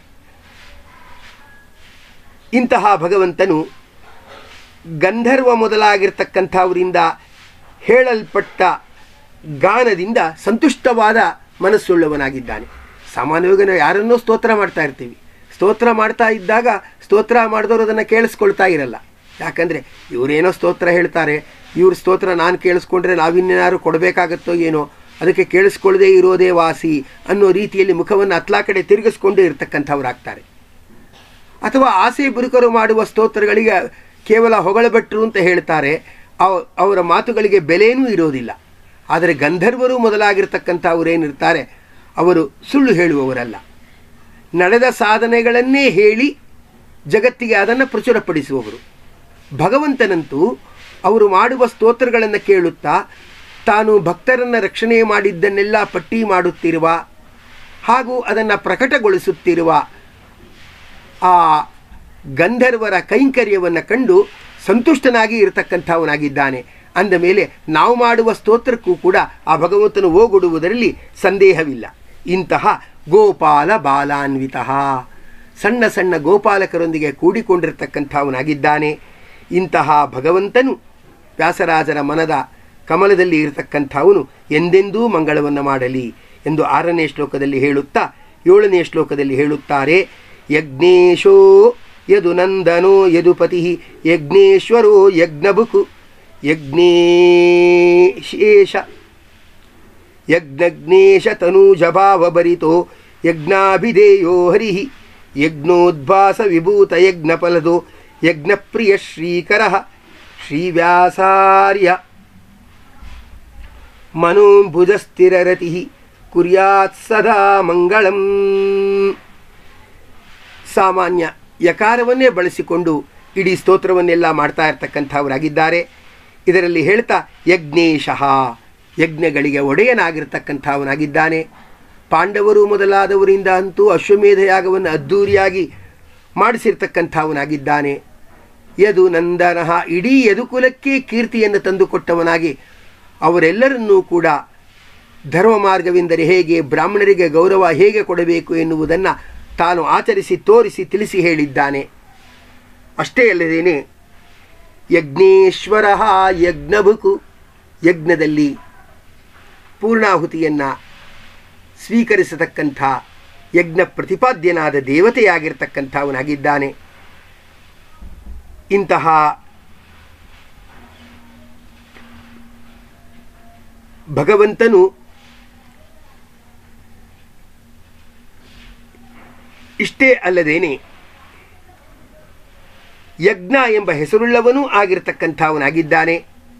[SPEAKER 1] ಇಂತಹ ಭಗವಂತನು ಗಂಧರ್ವ ಮೊದಲಾಗಿರ್ತಕ್ಕಂಥವರಿಂದ ಹೇಳಲ್ಪಟ್ಟ ಗಾನದಿಂದ ಸಂತುಷ್ಟವಾದ ಮನಸ್ಸುಳ್ಳವನಾಗಿದ್ದಾನೆ ಸಾಮಾನ್ಯವಾಗಿ ನಾವು ಯಾರನ್ನೋ ಸ್ತೋತ್ರ ಮಾಡ್ತಾ ಇರ್ತೀವಿ ಸ್ತೋತ್ರ ಮಾಡ್ತಾ ಇದ್ದಾಗ ಸ್ತೋತ್ರ ಮಾಡಿದವರು ಅದನ್ನು ಕೇಳಿಸ್ಕೊಳ್ತಾ ಇರಲ್ಲ ಯಾಕಂದರೆ ಇವರೇನೋ ಸ್ತೋತ್ರ ಹೇಳ್ತಾರೆ ಇವ್ರ ಸ್ತೋತ್ರ ನಾನು ಕೇಳಿಸ್ಕೊಂಡ್ರೆ ನಾವಿನ್ನೇನಾದ್ರು ಕೊಡಬೇಕಾಗತ್ತೋ ಏನೋ ಅದಕ್ಕೆ ಕೇಳಿಸ್ಕೊಳ್ಳದೆ ಇರೋದೇ ವಾಸಿ ಅನ್ನೋ ರೀತಿಯಲ್ಲಿ ಮುಖವನ್ನು ಅತ್ಲಾ ಕಡೆ ತಿರುಗಿಸ್ಕೊಂಡು ಇರ್ತಕ್ಕಂಥವ್ರಾಗ್ತಾರೆ ಅಥವಾ ಆಸೆ ಬುರುಕರು ಮಾಡುವ ಸ್ತೋತ್ರಗಳಿಗೆ ಕೇವಲ ಹೊಗಳಭಟ್ರು ಅಂತ ಹೇಳ್ತಾರೆ ಅವ ಅವರ ಮಾತುಗಳಿಗೆ ಬೆಲೆಯೂ ಇರೋದಿಲ್ಲ ಆದರೆ ಗಂಧರ್ವರು ಮೊದಲಾಗಿರ್ತಕ್ಕಂಥವ್ರೇನಿರ್ತಾರೆ ಅವರು ಸುಳ್ಳು ಹೇಳುವವರಲ್ಲ ನಡೆದ ಸಾಧನೆಗಳನ್ನೇ ಹೇಳಿ ಜಗತ್ತಿಗೆ ಅದನ್ನು ಪ್ರಚುರಪಡಿಸುವವರು ಭಗವಂತನಂತೂ ಅವರು ಮಾಡುವ ಸ್ತೋತ್ರಗಳನ್ನು ಕೇಳುತ್ತಾ ತಾನು ಭಕ್ತರನ್ನು ರಕ್ಷಣೆ ಮಾಡಿದ್ದನ್ನೆಲ್ಲ ಪಟ್ಟಿ ಮಾಡುತ್ತಿರುವ ಹಾಗೂ ಅದನ್ನು ಪ್ರಕಟಗೊಳಿಸುತ್ತಿರುವ ಆ ಗಂಧರ್ವರ ಕೈಂಕರ್ಯವನ್ನು ಕಂಡು ಸಂತುಷ್ಟನಾಗಿ ಇರತಕ್ಕಂಥವನಾಗಿದ್ದಾನೆ ಅಂದ ಮೇಲೆ ನಾವು ಮಾಡುವ ಸ್ತೋತ್ರಕ್ಕೂ ಕೂಡ ಆ ಭಗವಂತನು ಓಗೊಡುವುದರಲ್ಲಿ ಸಂದೇಹವಿಲ್ಲ ಇಂತಹ ಗೋಪಾಲ ಬಾಲಾನ್ವಿತ ಸಣ್ಣ ಸಣ್ಣ ಗೋಪಾಲಕರೊಂದಿಗೆ ಕೂಡಿಕೊಂಡಿರ್ತಕ್ಕಂಥವನಾಗಿದ್ದಾನೆ ಇಂತಹ ಭಗವಂತನು ವ್ಯಾಸರಾಜರ ಮನದ ಕಮಲದಲ್ಲಿ ಇರತಕ್ಕಂಥವನು ಎಂದೆಂದೂ ಮಂಗಳವನ್ನು ಮಾಡಲಿ ಎಂದು ಆರನೇ ಶ್ಲೋಕದಲ್ಲಿ ಹೇಳುತ್ತಾ ಏಳನೇ ಶ್ಲೋಕದಲ್ಲಿ ಹೇಳುತ್ತಾರೆ ಯಜ್ಞೇಶೋ ಯದು ನಂದನೋ ಯದುಪತಿ ಯಜ್ಞೇಶ್ವರೋ ಯಜ್ಞಬುಕು ಯಜ್ಞೇಶೇಷ ಯಜ್ಞಜ್ಞೇಶ ತನೂಜಭಾವಭರಿತೋ ಯಜ್ಞಾಭಿಧೇಯೋ ಹರಿ ಯಜ್ಞೋದ್ಭಾಸ ವಿಭೂತ ಯಜ್ಞಫಲದೋ ಯಜ್ಞಪ್ರಿಯ ಶ್ರೀಕರ ಶ್ರೀವ್ಯಾಸಾರ್ಯ ಮನೋಂಬುಜಸ್ಥಿರರತಿ ಕುರ್ಯಾತ್ ಸದಾ ಮಂಗಳಂ ಸಾಮಾನ್ಯ ಯಕಾರವನ್ನೇ ಬಳಸಿಕೊಂಡು ಇಡೀ ಸ್ತೋತ್ರವನ್ನೆಲ್ಲ ಮಾಡ್ತಾ ಇರ್ತಕ್ಕಂಥವರಾಗಿದ್ದಾರೆ ಇದರಲ್ಲಿ ಹೇಳ್ತಾ ಯಜ್ಞೇಶಃ ಯಜ್ಞಗಳಿಗೆ ಒಡೆಯನಾಗಿರ್ತಕ್ಕಂಥವನಾಗಿದ್ದಾನೆ ಪಾಂಡವರು ಮೊದಲಾದವರಿಂದ ಅಂತೂ ಅಶ್ವಮೇಧ ಯಾಗವನ್ನು ಅದ್ಧೂರಿಯಾಗಿ ಮಾಡಿಸಿರ್ತಕ್ಕಂಥವನಾಗಿದ್ದಾನೆ ಯದು ನಂದನಃ ಇಡೀ ಯದುಕುಲಕ್ಕೆ ಕೀರ್ತಿಯನ್ನು ತಂದುಕೊಟ್ಟವನಾಗಿ ಅವರೆಲ್ಲರನ್ನೂ ಕೂಡ ಧರ್ಮ ಮಾರ್ಗವೆಂದರೆ ಹೇಗೆ ಬ್ರಾಹ್ಮಣರಿಗೆ ಗೌರವ ಹೇಗೆ ಕೊಡಬೇಕು ಎನ್ನುವುದನ್ನು ತಾನು ಆಚರಿಸಿ ತೋರಿಸಿ ತಿಳಿಸಿ ಹೇಳಿದ್ದಾನೆ ಅಷ್ಟೇ ಅಲ್ಲದೇನೆ ಯಜ್ಞೇಶ್ವರ ಯಜ್ಞಭುಕು ಯಜ್ಞದಲ್ಲಿ ಪೂರ್ಣಾಹುತಿಯನ್ನು ಸ್ವೀಕರಿಸತಕ್ಕಂಥ ಯಜ್ಞ ಪ್ರತಿಪಾದ್ಯನಾದ ದೇವತೆಯಾಗಿರ್ತಕ್ಕಂಥವನಾಗಿದ್ದಾನೆ ಇಂತಹ ಭಗವಂತನು ಇಷ್ಟೇ ಅಲ್ಲದೇನೆ ಯಜ್ಞ ಎಂಬ ಹೆಸರುಳ್ಳವನೂ ಆಗಿರತಕ್ಕಂಥವನಾಗಿದ್ದಾನೆ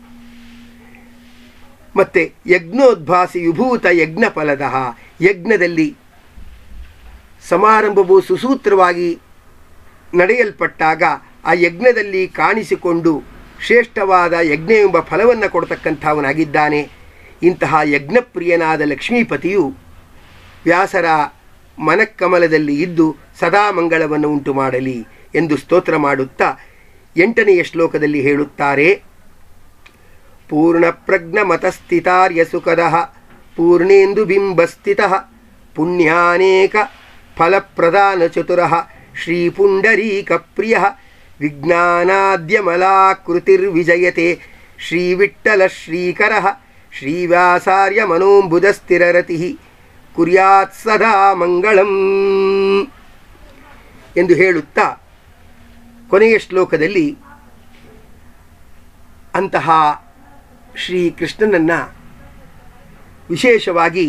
[SPEAKER 1] ಮತ್ತೆ ಯಜ್ಞೋದ್ಭಾಸಿ ವಿಭೂತ ಯಜ್ಞ ಫಲದ ಯಜ್ಞದಲ್ಲಿ ಸಮಾರಂಭವು ಸುಸೂತ್ರವಾಗಿ ನಡೆಯಲ್ಪಟ್ಟಾಗ ಆ ಯಜ್ಞದಲ್ಲಿ ಕಾಣಿಸಿಕೊಂಡು ಶ್ರೇಷ್ಠವಾದ ಯಜ್ಞ ಎಂಬ ಫಲವನ್ನು ಕೊಡ್ತಕ್ಕಂಥವನಾಗಿದ್ದಾನೆ ಇಂತಹ ಯಜ್ಞಪ್ರಿಯನಾದ ಲಕ್ಷ್ಮೀಪತಿಯು ವ್ಯಾಸರ ಮನಕ್ಕಮಲದಲ್ಲಿ ಇದ್ದು ಸದಾ ಮಂಗಳವನ್ನು ಉಂಟು ಮಾಡಲಿ ಎಂದು ಸ್ತೋತ್ರ ಮಾಡುತ್ತಾ ಎಂಟನೆಯ ಶ್ಲೋಕದಲ್ಲಿ ಹೇಳುತ್ತಾರೆ ಪೂರ್ಣಪ್ರಜ್ಞಮತಸ್ಥಿತಾರ್ಯ ಸುಖದ ಪೂರ್ಣೇಂದು ಬಿಂಬಸ್ಥಿತ ಪುಣ್ಯಾನೇಕ ಫಲಪ್ರದಾನ ಚತುರ ಶ್ರೀಪುಂಡರೀಕ ಪ್ರಿಯ ವಿಜ್ಞಾನಾದ್ಯಮಲಾಕೃತಿರ್ವಿಜಯತೆ ಶ್ರೀವಿಠ್ಠಲ ಶ್ರೀಕರ ಶ್ರೀವ್ಯಾಸಾರ್ಯ ಮನೋಂಬುಧಸ್ಥಿರರತಿ ಕುರ್ಯಾತ್ ಸದಾ ಮಂಗಳಂ ಎಂದು ಹೇಳುತ್ತಾ ಕೊನೆಯ ಶ್ಲೋಕದಲ್ಲಿ ಅಂತಹ ಶ್ರೀ ಕೃಷ್ಣನನ್ನು ವಿಶೇಷವಾಗಿ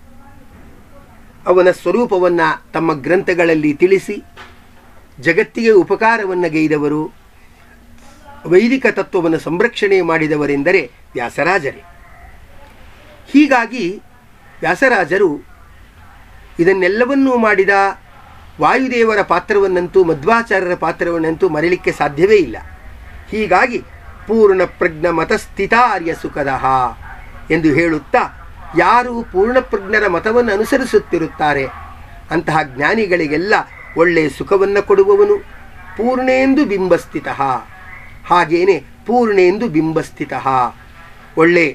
[SPEAKER 1] ಅವನ ಸ್ವರೂಪವನ್ನು ತಮ್ಮ ಗ್ರಂಥಗಳಲ್ಲಿ ತಿಳಿಸಿ ಜಗತ್ತಿಗೆ ಉಪಕಾರವನ್ನು ಗೈದವರು ವೈದಿಕ ತತ್ವವನ್ನು ಸಂರಕ್ಷಣೆ ಮಾಡಿದವರೆಂದರೆ ವ್ಯಾಸರಾಜರೇ ಹೀಗಾಗಿ ವ್ಯಾಸರಾಜರು ಇದನ್ನೆಲ್ಲವನ್ನೂ ಮಾಡಿದ ವಾಯುದೇವರ ಪಾತ್ರವನ್ನಂತೂ ಮಧ್ವಾಚಾರ್ಯರ ಪಾತ್ರವನ್ನಂತೂ ಮರೆಯಲಿಕ್ಕೆ ಸಾಧ್ಯವೇ ಇಲ್ಲ ಹೀಗಾಗಿ ಪೂರ್ಣ ಪ್ರಜ್ಞ ಮತಸ್ಥಿತ ಆರ್ಯ ಸುಖದಃ ಎಂದು ಹೇಳುತ್ತಾ ಯಾರು ಪೂರ್ಣಪ್ರಜ್ಞರ ಮತವನ್ನು ಅನುಸರಿಸುತ್ತಿರುತ್ತಾರೆ ಅಂತಹ ಜ್ಞಾನಿಗಳಿಗೆಲ್ಲ ಒಳ್ಳೆಯ ಸುಖವನ್ನು ಕೊಡುವವನು ಪೂರ್ಣೇಂದು ಬಿಂಬಸ್ಥಿತ ಹಾಗೇನೆ ಪೂರ್ಣೇಂದು ಬಿಂಬಸ್ಥಿತ ಒಳ್ಳೆ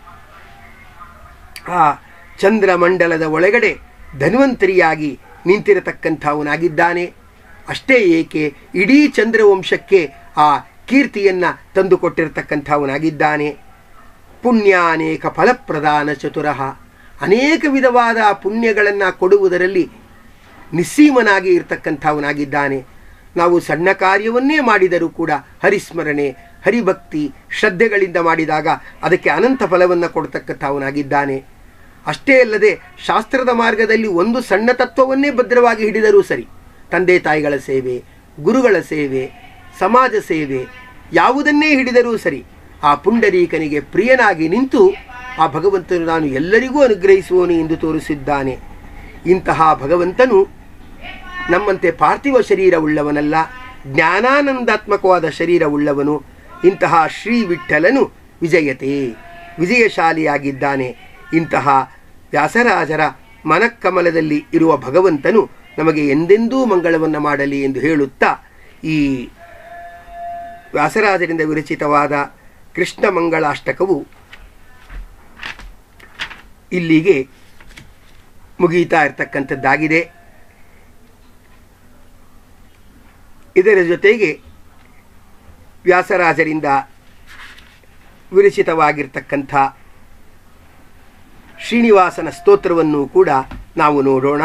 [SPEAKER 1] ಆ ಚಂದ್ರಮಂಡಲದ ಒಳಗಡೆ ಧನ್ವಂತರಿಯಾಗಿ ನಿಂತಿರತಕ್ಕಂಥವನಾಗಿದ್ದಾನೆ ಅಷ್ಟೇ ಏಕೆ ಇಡೀ ಚಂದ್ರವಂಶಕ್ಕೆ ಆ ಕೀರ್ತಿಯನ್ನು ತಂದುಕೊಟ್ಟಿರತಕ್ಕಂಥವನಾಗಿದ್ದಾನೆ ಪುಣ್ಯಾನೇಕ ಫಲಪ್ರದಾನ ಚತುರಃ ಅನೇಕ ವಿಧವಾದ ಪುಣ್ಯಗಳನ್ನು ಕೊಡುವುದರಲ್ಲಿ ನಿಸ್ಸೀಮನಾಗಿ ಇರತಕ್ಕಂಥವನಾಗಿದ್ದಾನೆ ನಾವು ಸಣ್ಣ ಕಾರ್ಯವನ್ನೇ ಮಾಡಿದರೂ ಕೂಡ ಹರಿಸ್ಮರಣೆ ಹರಿಭಕ್ತಿ ಶ್ರದ್ಧೆಗಳಿಂದ ಮಾಡಿದಾಗ ಅದಕ್ಕೆ ಅನಂತ ಫಲವನ್ನು ಕೊಡ್ತಕ್ಕಂಥವನಾಗಿದ್ದಾನೆ ಅಷ್ಟೇ ಅಲ್ಲದೆ ಶಾಸ್ತ್ರದ ಮಾರ್ಗದಲ್ಲಿ ಒಂದು ಸಣ್ಣ ತತ್ವವನ್ನೇ ಭದ್ರವಾಗಿ ಹಿಡಿದರೂ ಸರಿ ತಂದೆ ತಾಯಿಗಳ ಸೇವೆ ಗುರುಗಳ ಸೇವೆ ಸಮಾಜ ಸೇವೆ ಯಾವುದನ್ನೇ ಹಿಡಿದರೂ ಸರಿ ಆ ಪುಂಡರೀಕನಿಗೆ ಪ್ರಿಯನಾಗಿ ನಿಂತು ಆ ಭಗವಂತನು ನಾನು ಎಲ್ಲರಿಗೂ ಅನುಗ್ರಹಿಸುವನು ಎಂದು ತೋರಿಸಿದ್ದಾನೆ ಇಂತಹ ಭಗವಂತನು ನಮ್ಮಂತೆ ಪಾರ್ಥಿವ ಶರೀರವುಳ್ಳವನಲ್ಲ ಜ್ಞಾನಾನಂದಾತ್ಮಕವಾದ ಶರೀರವುಳ್ಳವನು ಇಂತಹ ಶ್ರೀ ವಿಠ್ಠಲನು ವಿಜಯತೆ ವಿಜಯಶಾಲಿಯಾಗಿದ್ದಾನೆ ಇಂತಹ ವ್ಯಾಸರಾಜರ ಮನಕ್ಕಮಲದಲ್ಲಿ ಇರುವ ಭಗವಂತನು ನಮಗೆ ಎಂದೆಂದೂ ಮಂಗಳವನ್ನು ಮಾಡಲಿ ಎಂದು ಹೇಳುತ್ತಾ ಈ ವ್ಯಾಸರಾಜರಿಂದ ವಿರಚಿತವಾದ ಕೃಷ್ಣ ಮಂಗಳಾಷ್ಟಕವು ಇಲ್ಲಿಗೆ ಮುಗಿಯುತ್ತಾ ಇರತಕ್ಕಂಥದ್ದಾಗಿದೆ ಇದರ ಜೊತೆಗೆ ವ್ಯಾಸರಾಜರಿಂದ ವಿರಚಿತವಾಗಿರ್ತಕ್ಕಂಥ ಶ್ರೀನಿವಾಸನ ಸ್ತೋತ್ರವನ್ನು ಕೂಡ ನಾವು ನೋಡೋಣ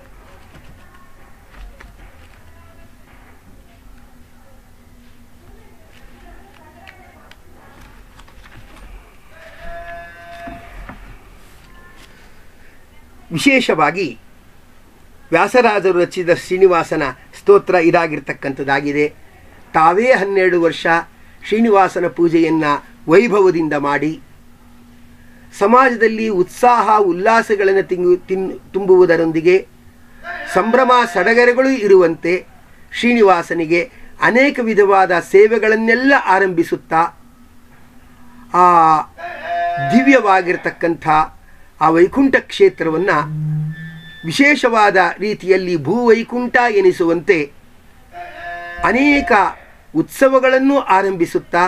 [SPEAKER 1] ವಿಶೇಷವಾಗಿ ವ್ಯಾಸರಾಜರು ರಚಿಸಿದ ಶ್ರೀನಿವಾಸನ ಸ್ತೋತ್ರ ಇದಾಗಿರ್ತಕ್ಕಂಥದ್ದಾಗಿದೆ ತಾವೇ ಹನ್ನೆರಡು ವರ್ಷ ಶ್ರೀನಿವಾಸನ ಪೂಜೆಯನ್ನು ವೈಭವದಿಂದ ಮಾಡಿ ಸಮಾಜದಲ್ಲಿ ಉತ್ಸಾಹ ಉಲ್ಲಾಸಗಳನ್ನು ತಿಂಗು ತಿನ್ ತುಂಬುವುದರೊಂದಿಗೆ ಸಂಭ್ರಮ ಸಡಗರಗಳು ಇರುವಂತೆ ಶ್ರೀನಿವಾಸನಿಗೆ ಅನೇಕ ವಿಧವಾದ ಸೇವೆಗಳನ್ನೆಲ್ಲ ಆರಂಭಿಸುತ್ತಾ ಆ ದಿವ್ಯವಾಗಿರ್ತಕ್ಕಂಥ ಆ ವೈಕುಂಠ ಕ್ಷೇತ್ರವನ್ನು ವಿಶೇಷವಾದ ರೀತಿಯಲ್ಲಿ ಭೂವೈಕುಂಠ ಎನಿಸುವಂತೆ ಅನೇಕ ಉತ್ಸವಗಳನ್ನು ಆರಂಭಿಸುತ್ತಾ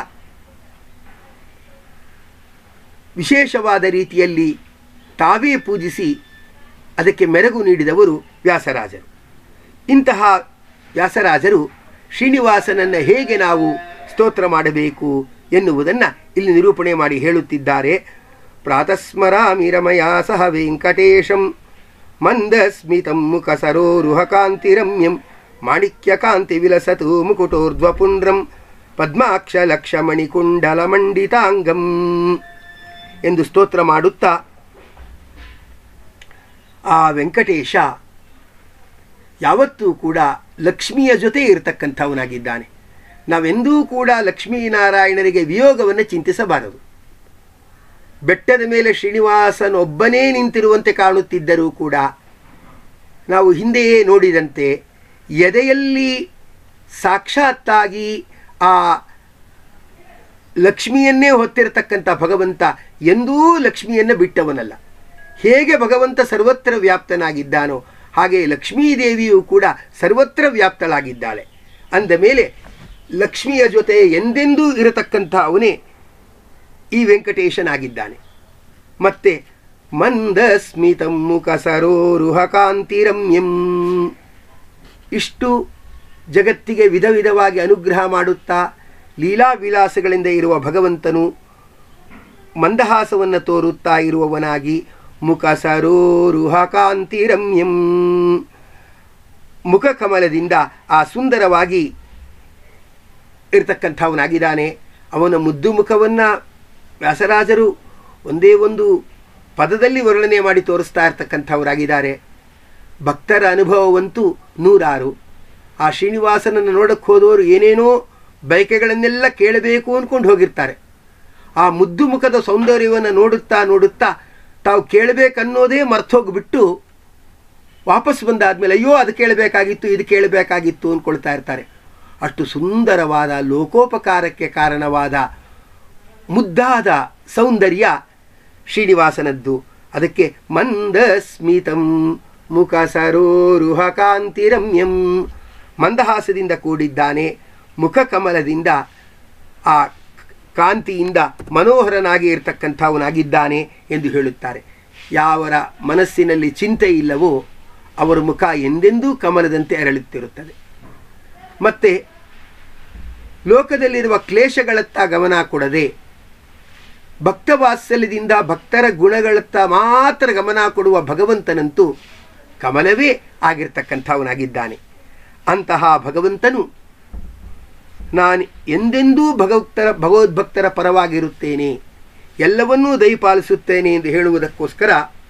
[SPEAKER 1] ವಿಶೇಷವಾದ ರೀತಿಯಲ್ಲಿ ತಾವೇ ಪೂಜಿಸಿ ಅದಕ್ಕೆ ಮೆರಗು ನೀಡಿದವರು ವ್ಯಾಸರಾಜರು ಇಂತಹ ವ್ಯಾಸರಾಜರು ಶ್ರೀನಿವಾಸನನ್ನು ಹೇಗೆ ನಾವು ಸ್ತೋತ್ರ ಮಾಡಬೇಕು ಎನ್ನುವುದನ್ನು ಇಲ್ಲಿ ನಿರೂಪಣೆ ಮಾಡಿ ಹೇಳುತ್ತಿದ್ದಾರೆ ಪ್ರಾತಸ್ಮರಾಮಿ ರಮಯಾ ಸಹ ವೆಂಕಟೇಶಂ ಮಂದಸ್ಮಿತಂ ಮುಖ ಸರೋರುಹಕಾಂತಿರಮ್ಯಂ ಮಾಣಿಕ್ಯಕಾಂತಿ ವಿಲಸತು ಮುಕುಟೋರ್ಧ್ವಪುಂಡ್ರಂ ಪದ್ಮಾಕ್ಷ ಲಕ್ಷಮಣಿಕುಂಡಲ ಮಂಡಿತಾಂಗಂ ಎಂದು ಸ್ತೋತ್ರ ಮಾಡುತ್ತಾ ಆ ವೆಂಕಟೇಶ ಯಾವತ್ತೂ ಕೂಡ ಲಕ್ಷ್ಮಿಯ ಜೊತೆ ಇರತಕ್ಕಂಥವನಾಗಿದ್ದಾನೆ ನಾವೆಂದೂ ಕೂಡ ಲಕ್ಷ್ಮೀನಾರಾಯಣರಿಗೆ ವಿಯೋಗವನ್ನು ಚಿಂತಿಸಬಾರದು ಬೆಟ್ಟದ ಮೇಲೆ ಶ್ರೀನಿವಾಸನೊಬ್ಬನೇ ನಿಂತಿರುವಂತೆ ಕಾಣುತ್ತಿದ್ದರೂ ಕೂಡ ನಾವು ಹಿಂದೆಯೇ ನೋಡಿದಂತೆ ಎದೆಯಲ್ಲಿ ಸಾಕ್ಷಾತ್ತಾಗಿ ಆ ಲಕ್ಷ್ಮಿಯನ್ನೇ ಹೊತ್ತಿರತಕ್ಕಂಥ ಭಗವಂತ ಎಂದೂ ಲಕ್ಷ್ಮಿಯನ್ನು ಬಿಟ್ಟವನಲ್ಲ ಹೇಗೆ ಭಗವಂತ ಸರ್ವತ್ರ ವ್ಯಾಪ್ತನಾಗಿದ್ದಾನೋ ಹಾಗೆ ಲಕ್ಷ್ಮೀದೇವಿಯು ಕೂಡ ಸರ್ವತ್ರ ವ್ಯಾಪ್ತಳಾಗಿದ್ದಾಳೆ ಅಂದ ಮೇಲೆ ಲಕ್ಷ್ಮಿಯ ಜೊತೆ ಎಂದೆಂದೂ ಇರತಕ್ಕಂಥ ಅವನೇ ಈ ವೆಂಕಟೇಶನಾಗಿದ್ದಾನೆ ಮತ್ತೆ ಮಂದಸ್ಮಿತಂ ಮುಖ ಸರೋರುಹ ಕಾಂತಿರಮ್ಯಂ ಇಷ್ಟು ಜಗತ್ತಿಗೆ ವಿಧ ವಿಧವಾಗಿ ಅನುಗ್ರಹ ಮಾಡುತ್ತಾ ಲೀಲಾ ವಿಲಾಸಗಳಿಂದ ಇರುವ ಭಗವಂತನು ಮಂದಹಾಸವನ್ನು ತೋರುತ್ತಾ ಇರುವವನಾಗಿ ಮುಖ ಸರೋರುಹ ಕಾಂತಿರಮ್ಯಂ ಮುಖ ಕಮಲದಿಂದ ಆ ಸುಂದರವಾಗಿ ಇರತಕ್ಕಂಥವನಾಗಿದ್ದಾನೆ ಅವನ ಮುದ್ದು ಮುಖವನ್ನು ವ್ಯಾಸರಾಜರು ಒಂದೇ ಒಂದು ಪದದಲ್ಲಿ ವರ್ಣನೆ ಮಾಡಿ ತೋರಿಸ್ತಾ ಇರ್ತಕ್ಕಂಥವರಾಗಿದ್ದಾರೆ ಭಕ್ತರ ಅನುಭವವಂತೂ ನೂರಾರು ಆ ಶ್ರೀನಿವಾಸನನ್ನು ನೋಡಕ್ಕೆ ಹೋದವರು ಏನೇನೋ ಬಯಕೆಗಳನ್ನೆಲ್ಲ ಕೇಳಬೇಕು ಅಂದ್ಕೊಂಡು ಹೋಗಿರ್ತಾರೆ ಆ ಮುದ್ದು ಮುಖದ ಸೌಂದರ್ಯವನ್ನು ನೋಡುತ್ತಾ ನೋಡುತ್ತಾ ತಾವು ಕೇಳಬೇಕನ್ನೋದೇ ಮರ್ತೋಗ್ಬಿಟ್ಟು ವಾಪಸ್ ಬಂದಾದ್ಮೇಲೆ ಅಯ್ಯೋ ಅದು ಕೇಳಬೇಕಾಗಿತ್ತು ಇದು ಕೇಳಬೇಕಾಗಿತ್ತು ಅಂದ್ಕೊಳ್ತಾ ಇರ್ತಾರೆ ಅಷ್ಟು ಸುಂದರವಾದ ಲೋಕೋಪಕಾರಕ್ಕೆ ಕಾರಣವಾದ ಮುದ್ದಾದ ಸೌಂದರ್ಯ ಶ್ರೀನಿವಾಸನದ್ದು ಅದಕ್ಕೆ ಮಂದಸ್ಮಿತಂ ಮುಖ ಸರೋರುಹ ಕಾಂತಿರಮ್ಯಂ ಮಂದಹಾಸದಿಂದ ಕೂಡಿದ್ದಾನೆ ಮುಖ ಕಮಲದಿಂದ ಆ ಕಾಂತಿಯಿಂದ ಮನೋಹರನಾಗಿ ಇರತಕ್ಕಂಥವನಾಗಿದ್ದಾನೆ ಎಂದು ಹೇಳುತ್ತಾರೆ ಯಾವರ ಮನಸ್ಸಿನಲ್ಲಿ ಚಿಂತೆ ಇಲ್ಲವೋ ಅವರ ಮುಖ ಎಂದೆಂದೂ ಕಮಲದಂತೆ ಅರಳುತ್ತಿರುತ್ತದೆ ಮತ್ತೆ ಲೋಕದಲ್ಲಿರುವ ಕ್ಲೇಶಗಳತ್ತ ಗಮನ ಕೊಡದೆ ಭಕ್ತವಾತ್ಸಲ್ಯದಿಂದ ಭಕ್ತರ ಗುಣಗಳತ್ತ ಮಾತ್ರ ಗಮನ ಕೊಡುವ ಭಗವಂತನಂತೂ ಕಮಲವೇ ಆಗಿರ್ತಕ್ಕಂಥವನಾಗಿದ್ದಾನೆ ಅಂತಹ ಭಗವಂತನು ನಾನು ಎಂದೆಂದೂ ಭಗವತ್ತರ ಭಗವದ್ಭಕ್ತರ ಪರವಾಗಿರುತ್ತೇನೆ ಎಲ್ಲವನ್ನೂ ದಯಪಾಲಿಸುತ್ತೇನೆ ಎಂದು ಹೇಳುವುದಕ್ಕೋಸ್ಕರ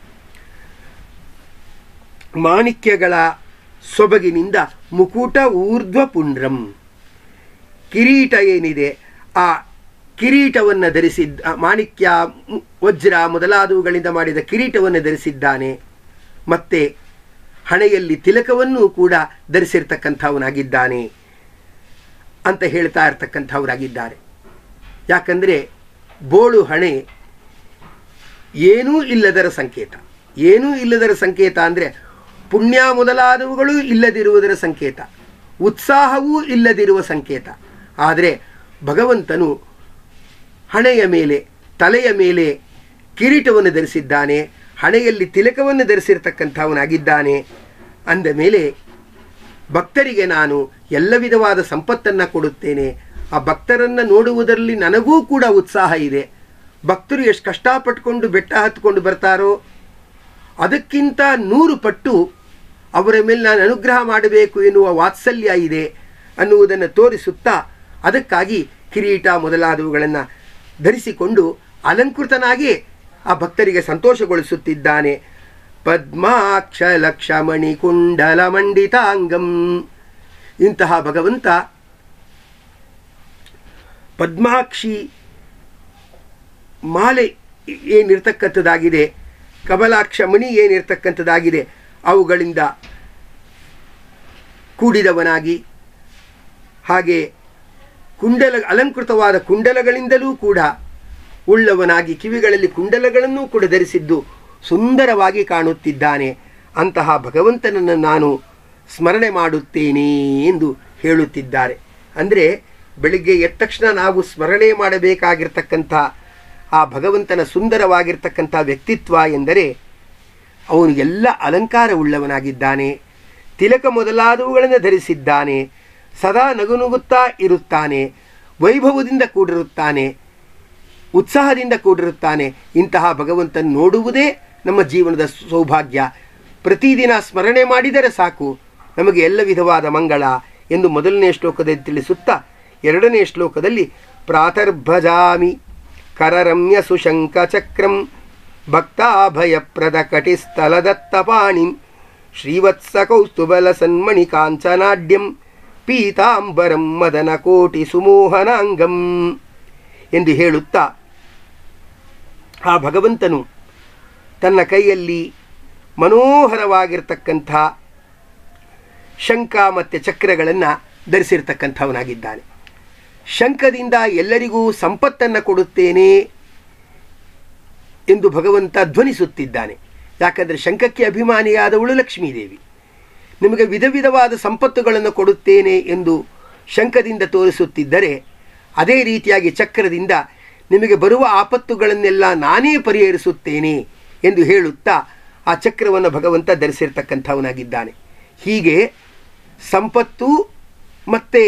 [SPEAKER 1] ಮಾಣಿಕ್ಯಗಳ ಸೊಬಗಿನಿಂದ ಮುಕುಟ ಊರ್ಧ್ವ ಪುಂಡ್ರಂ ಕಿರೀಟ ಏನಿದೆ ಆ ಕಿರೀಟವನ್ನು ಧರಿಸಿದ್ದ ಆ ಮಾಣಿಕ್ಯ ಮು- ವಜ್ರ ಮೊದಲಾದವುಗಳಿಂದ ಮಾಡಿದ ಕಿರೀಟವನ್ನು ಧರಿಸಿದ್ದಾನೆ ಮತ್ತೆ ಹಣೆಯಲ್ಲಿ ತಿಲಕವನ್ನು ಕೂಡ ಧರಿಸಿರ್ತಕ್ಕಂಥವನಾಗಿದ್ದಾನೆ ಅಂತ ಹೇಳ್ತಾ ಇರ್ತಕ್ಕಂಥವರಾಗಿದ್ದಾರೆ ಯಾಕಂದರೆ ಬೋಳು ಹಣೆ ಏನೂ ಇಲ್ಲದರ ಸಂಕೇತ ಏನೂ ಇಲ್ಲದರ ಸಂಕೇತ ಅಂದರೆ ಪುಣ್ಯ ಮೊದಲಾದವುಗಳು ಇಲ್ಲದಿರುವುದರ ಸಂಕೇತ ಉತ್ಸಾಹವೂ ಇಲ್ಲದಿರುವ ಸಂಕೇತ ಆದರೆ ಭಗವಂತನು ಹಣೆಯ ಮೇಲೆ ತಲೆಯ ಮೇಲೆ ಕಿರೀಟವನ್ನು ಧರಿಸಿದ್ದಾನೆ ಹಣೆಯಲ್ಲಿ ತಿಲಕವನ್ನು ಧರಿಸಿರ್ತಕ್ಕಂಥವನಾಗಿದ್ದಾನೆ ಅಂದ ಮೇಲೆ ಭಕ್ತರಿಗೆ ನಾನು ಎಲ್ಲ ವಿಧವಾದ ಸಂಪತ್ತನ್ನು ಕೊಡುತ್ತೇನೆ ಆ ಭಕ್ತರನ್ನು ನೋಡುವುದರಲ್ಲಿ ನನಗೂ ಕೂಡ ಉತ್ಸಾಹ ಇದೆ ಭಕ್ತರು ಎಷ್ಟು ಕಷ್ಟಪಟ್ಕೊಂಡು ಬೆಟ್ಟ ಹತ್ಕೊಂಡು ಬರ್ತಾರೋ ಅದಕ್ಕಿಂತ ನೂರು ಪಟ್ಟು ಅವರ ಮೇಲೆ ನಾನು ಅನುಗ್ರಹ ಮಾಡಬೇಕು ಎನ್ನುವ ವಾತ್ಸಲ್ಯ ಇದೆ ಅನ್ನುವುದನ್ನು ತೋರಿಸುತ್ತಾ ಅದಕ್ಕಾಗಿ ಕಿರೀಟ ಮೊದಲಾದವುಗಳನ್ನು ಧರಿಸಿಕೊಂಡು ಅಲಂಕೃತನಾಗಿ ಆ ಭಕ್ತರಿಗೆ ಸಂತೋಷಗೊಳಿಸುತ್ತಿದ್ದಾನೆ ಪದ್ಮಾಕ್ಷ ಲಕ್ಷಮಣಿ ಕುಂಡಲ ಮಂಡಿತಾಂಗಂ ಇಂತಹ ಭಗವಂತ ಪದ್ಮಾಕ್ಷಿ ಮಾಲೆ ಏನಿರ್ತಕ್ಕಂಥದ್ದಾಗಿದೆ ಕಮಲಾಕ್ಷ ಮಣಿ ಏನಿರ್ತಕ್ಕಂಥದ್ದಾಗಿದೆ ಅವುಗಳಿಂದ ಕೂಡಿದವನಾಗಿ ಹಾಗೆ ಕುಂಡಲ ಅಲಂಕೃತವಾದ ಕುಂಡಲಗಳಿಂದಲೂ ಕೂಡ ಉಳ್ಳವನಾಗಿ ಕಿವಿಗಳಲ್ಲಿ ಕುಂಡಲಗಳನ್ನು ಕೂಡ ಧರಿಸಿದ್ದು ಸುಂದರವಾಗಿ ಕಾಣುತ್ತಿದ್ದಾನೆ ಅಂತಹ ಭಗವಂತನನ್ನು ನಾನು ಸ್ಮರಣೆ ಮಾಡುತ್ತೇನೆ ಎಂದು ಹೇಳುತ್ತಿದ್ದಾರೆ ಅಂದರೆ ಬೆಳಿಗ್ಗೆ ಎದ್ದ ತಕ್ಷಣ ನಾವು ಸ್ಮರಣೆ ಮಾಡಬೇಕಾಗಿರ್ತಕ್ಕಂಥ ಆ ಭಗವಂತನ ಸುಂದರವಾಗಿರ್ತಕ್ಕಂಥ ವ್ಯಕ್ತಿತ್ವ ಎಂದರೆ ಅವನು ಎಲ್ಲ ಅಲಂಕಾರವುಳ್ಳವನಾಗಿದ್ದಾನೆ ತಿಲಕ ಮೊದಲಾದವುಗಳನ್ನು ಧರಿಸಿದ್ದಾನೆ ಸದಾ ನಗುನುಗುತ್ತಾ ಇರುತ್ತಾನೆ ವೈಭವದಿಂದ ಕೂಡಿರುತ್ತಾನೆ ಉತ್ಸಾಹದಿಂದ ಕೂಡಿರುತ್ತಾನೆ ಇಂತಹ ಭಗವಂತನ ನೋಡುವುದೇ ನಮ್ಮ ಜೀವನದ ಸೌಭಾಗ್ಯ ಪ್ರತಿದಿನ ಸ್ಮರಣೆ ಮಾಡಿದರೆ ಸಾಕು ನಮಗೆ ಎಲ್ಲ ವಿಧವಾದ ಮಂಗಳ ಎಂದು ಮೊದಲನೇ ಶ್ಲೋಕದಲ್ಲಿ ತಿಳಿಸುತ್ತಾ ಎರಡನೇ ಶ್ಲೋಕದಲ್ಲಿ ಪ್ರಾತರ್ಭಜಾಮಿ ಕರರಮ್ಯ ಸುಶಂಕ ಚಕ್ರಂ ಭಕ್ತಾಭಯಪ್ರದ ಕಟಿಸ್ಥಲದತ್ತಪಾಣಿಂ ಶ್ರೀವತ್ಸ ಕೌಸ್ತುಬಲ ಸನ್ಮಣಿ ಕಾಂಚನಾಡ್ಯಂ ಪೀತಾಂಬರಂ ಮದನ ಕೋಟಿ ಸುಮೋಹನಾಂಗಂ ಎಂದು ಹೇಳುತ್ತಾ ಆ ಭಗವಂತನು ತನ್ನ ಕೈಯಲ್ಲಿ ಮನೋಹರವಾಗಿರ್ತಕ್ಕಂಥ ಶಂಖ ಮತ್ತು ಚಕ್ರಗಳನ್ನು ಧರಿಸಿರ್ತಕ್ಕಂಥವನಾಗಿದ್ದಾನೆ ಶಂಖದಿಂದ ಎಲ್ಲರಿಗೂ ಸಂಪತ್ತನ್ನು ಕೊಡುತ್ತೇನೆ ಎಂದು ಭಗವಂತ ಧ್ವನಿಸುತ್ತಿದ್ದಾನೆ ಯಾಕಂದರೆ ಶಂಖಕ್ಕೆ ಅಭಿಮಾನಿಯಾದವಳು ಲಕ್ಷ್ಮೀದೇವಿ ನಿಮಗೆ ವಿಧ ವಿಧವಾದ ಸಂಪತ್ತುಗಳನ್ನು ಕೊಡುತ್ತೇನೆ ಎಂದು ಶಂಖದಿಂದ ತೋರಿಸುತ್ತಿದ್ದರೆ ಅದೇ ರೀತಿಯಾಗಿ ಚಕ್ರದಿಂದ ನಿಮಗೆ ಬರುವ ಆಪತ್ತುಗಳನ್ನೆಲ್ಲ ನಾನೇ ಪರಿಹರಿಸುತ್ತೇನೆ ಎಂದು ಹೇಳುತ್ತಾ ಆ ಚಕ್ರವನ್ನು ಭಗವಂತ ಧರಿಸಿರ್ತಕ್ಕಂಥವನಾಗಿದ್ದಾನೆ ಹೀಗೆ ಸಂಪತ್ತು ಮತ್ತು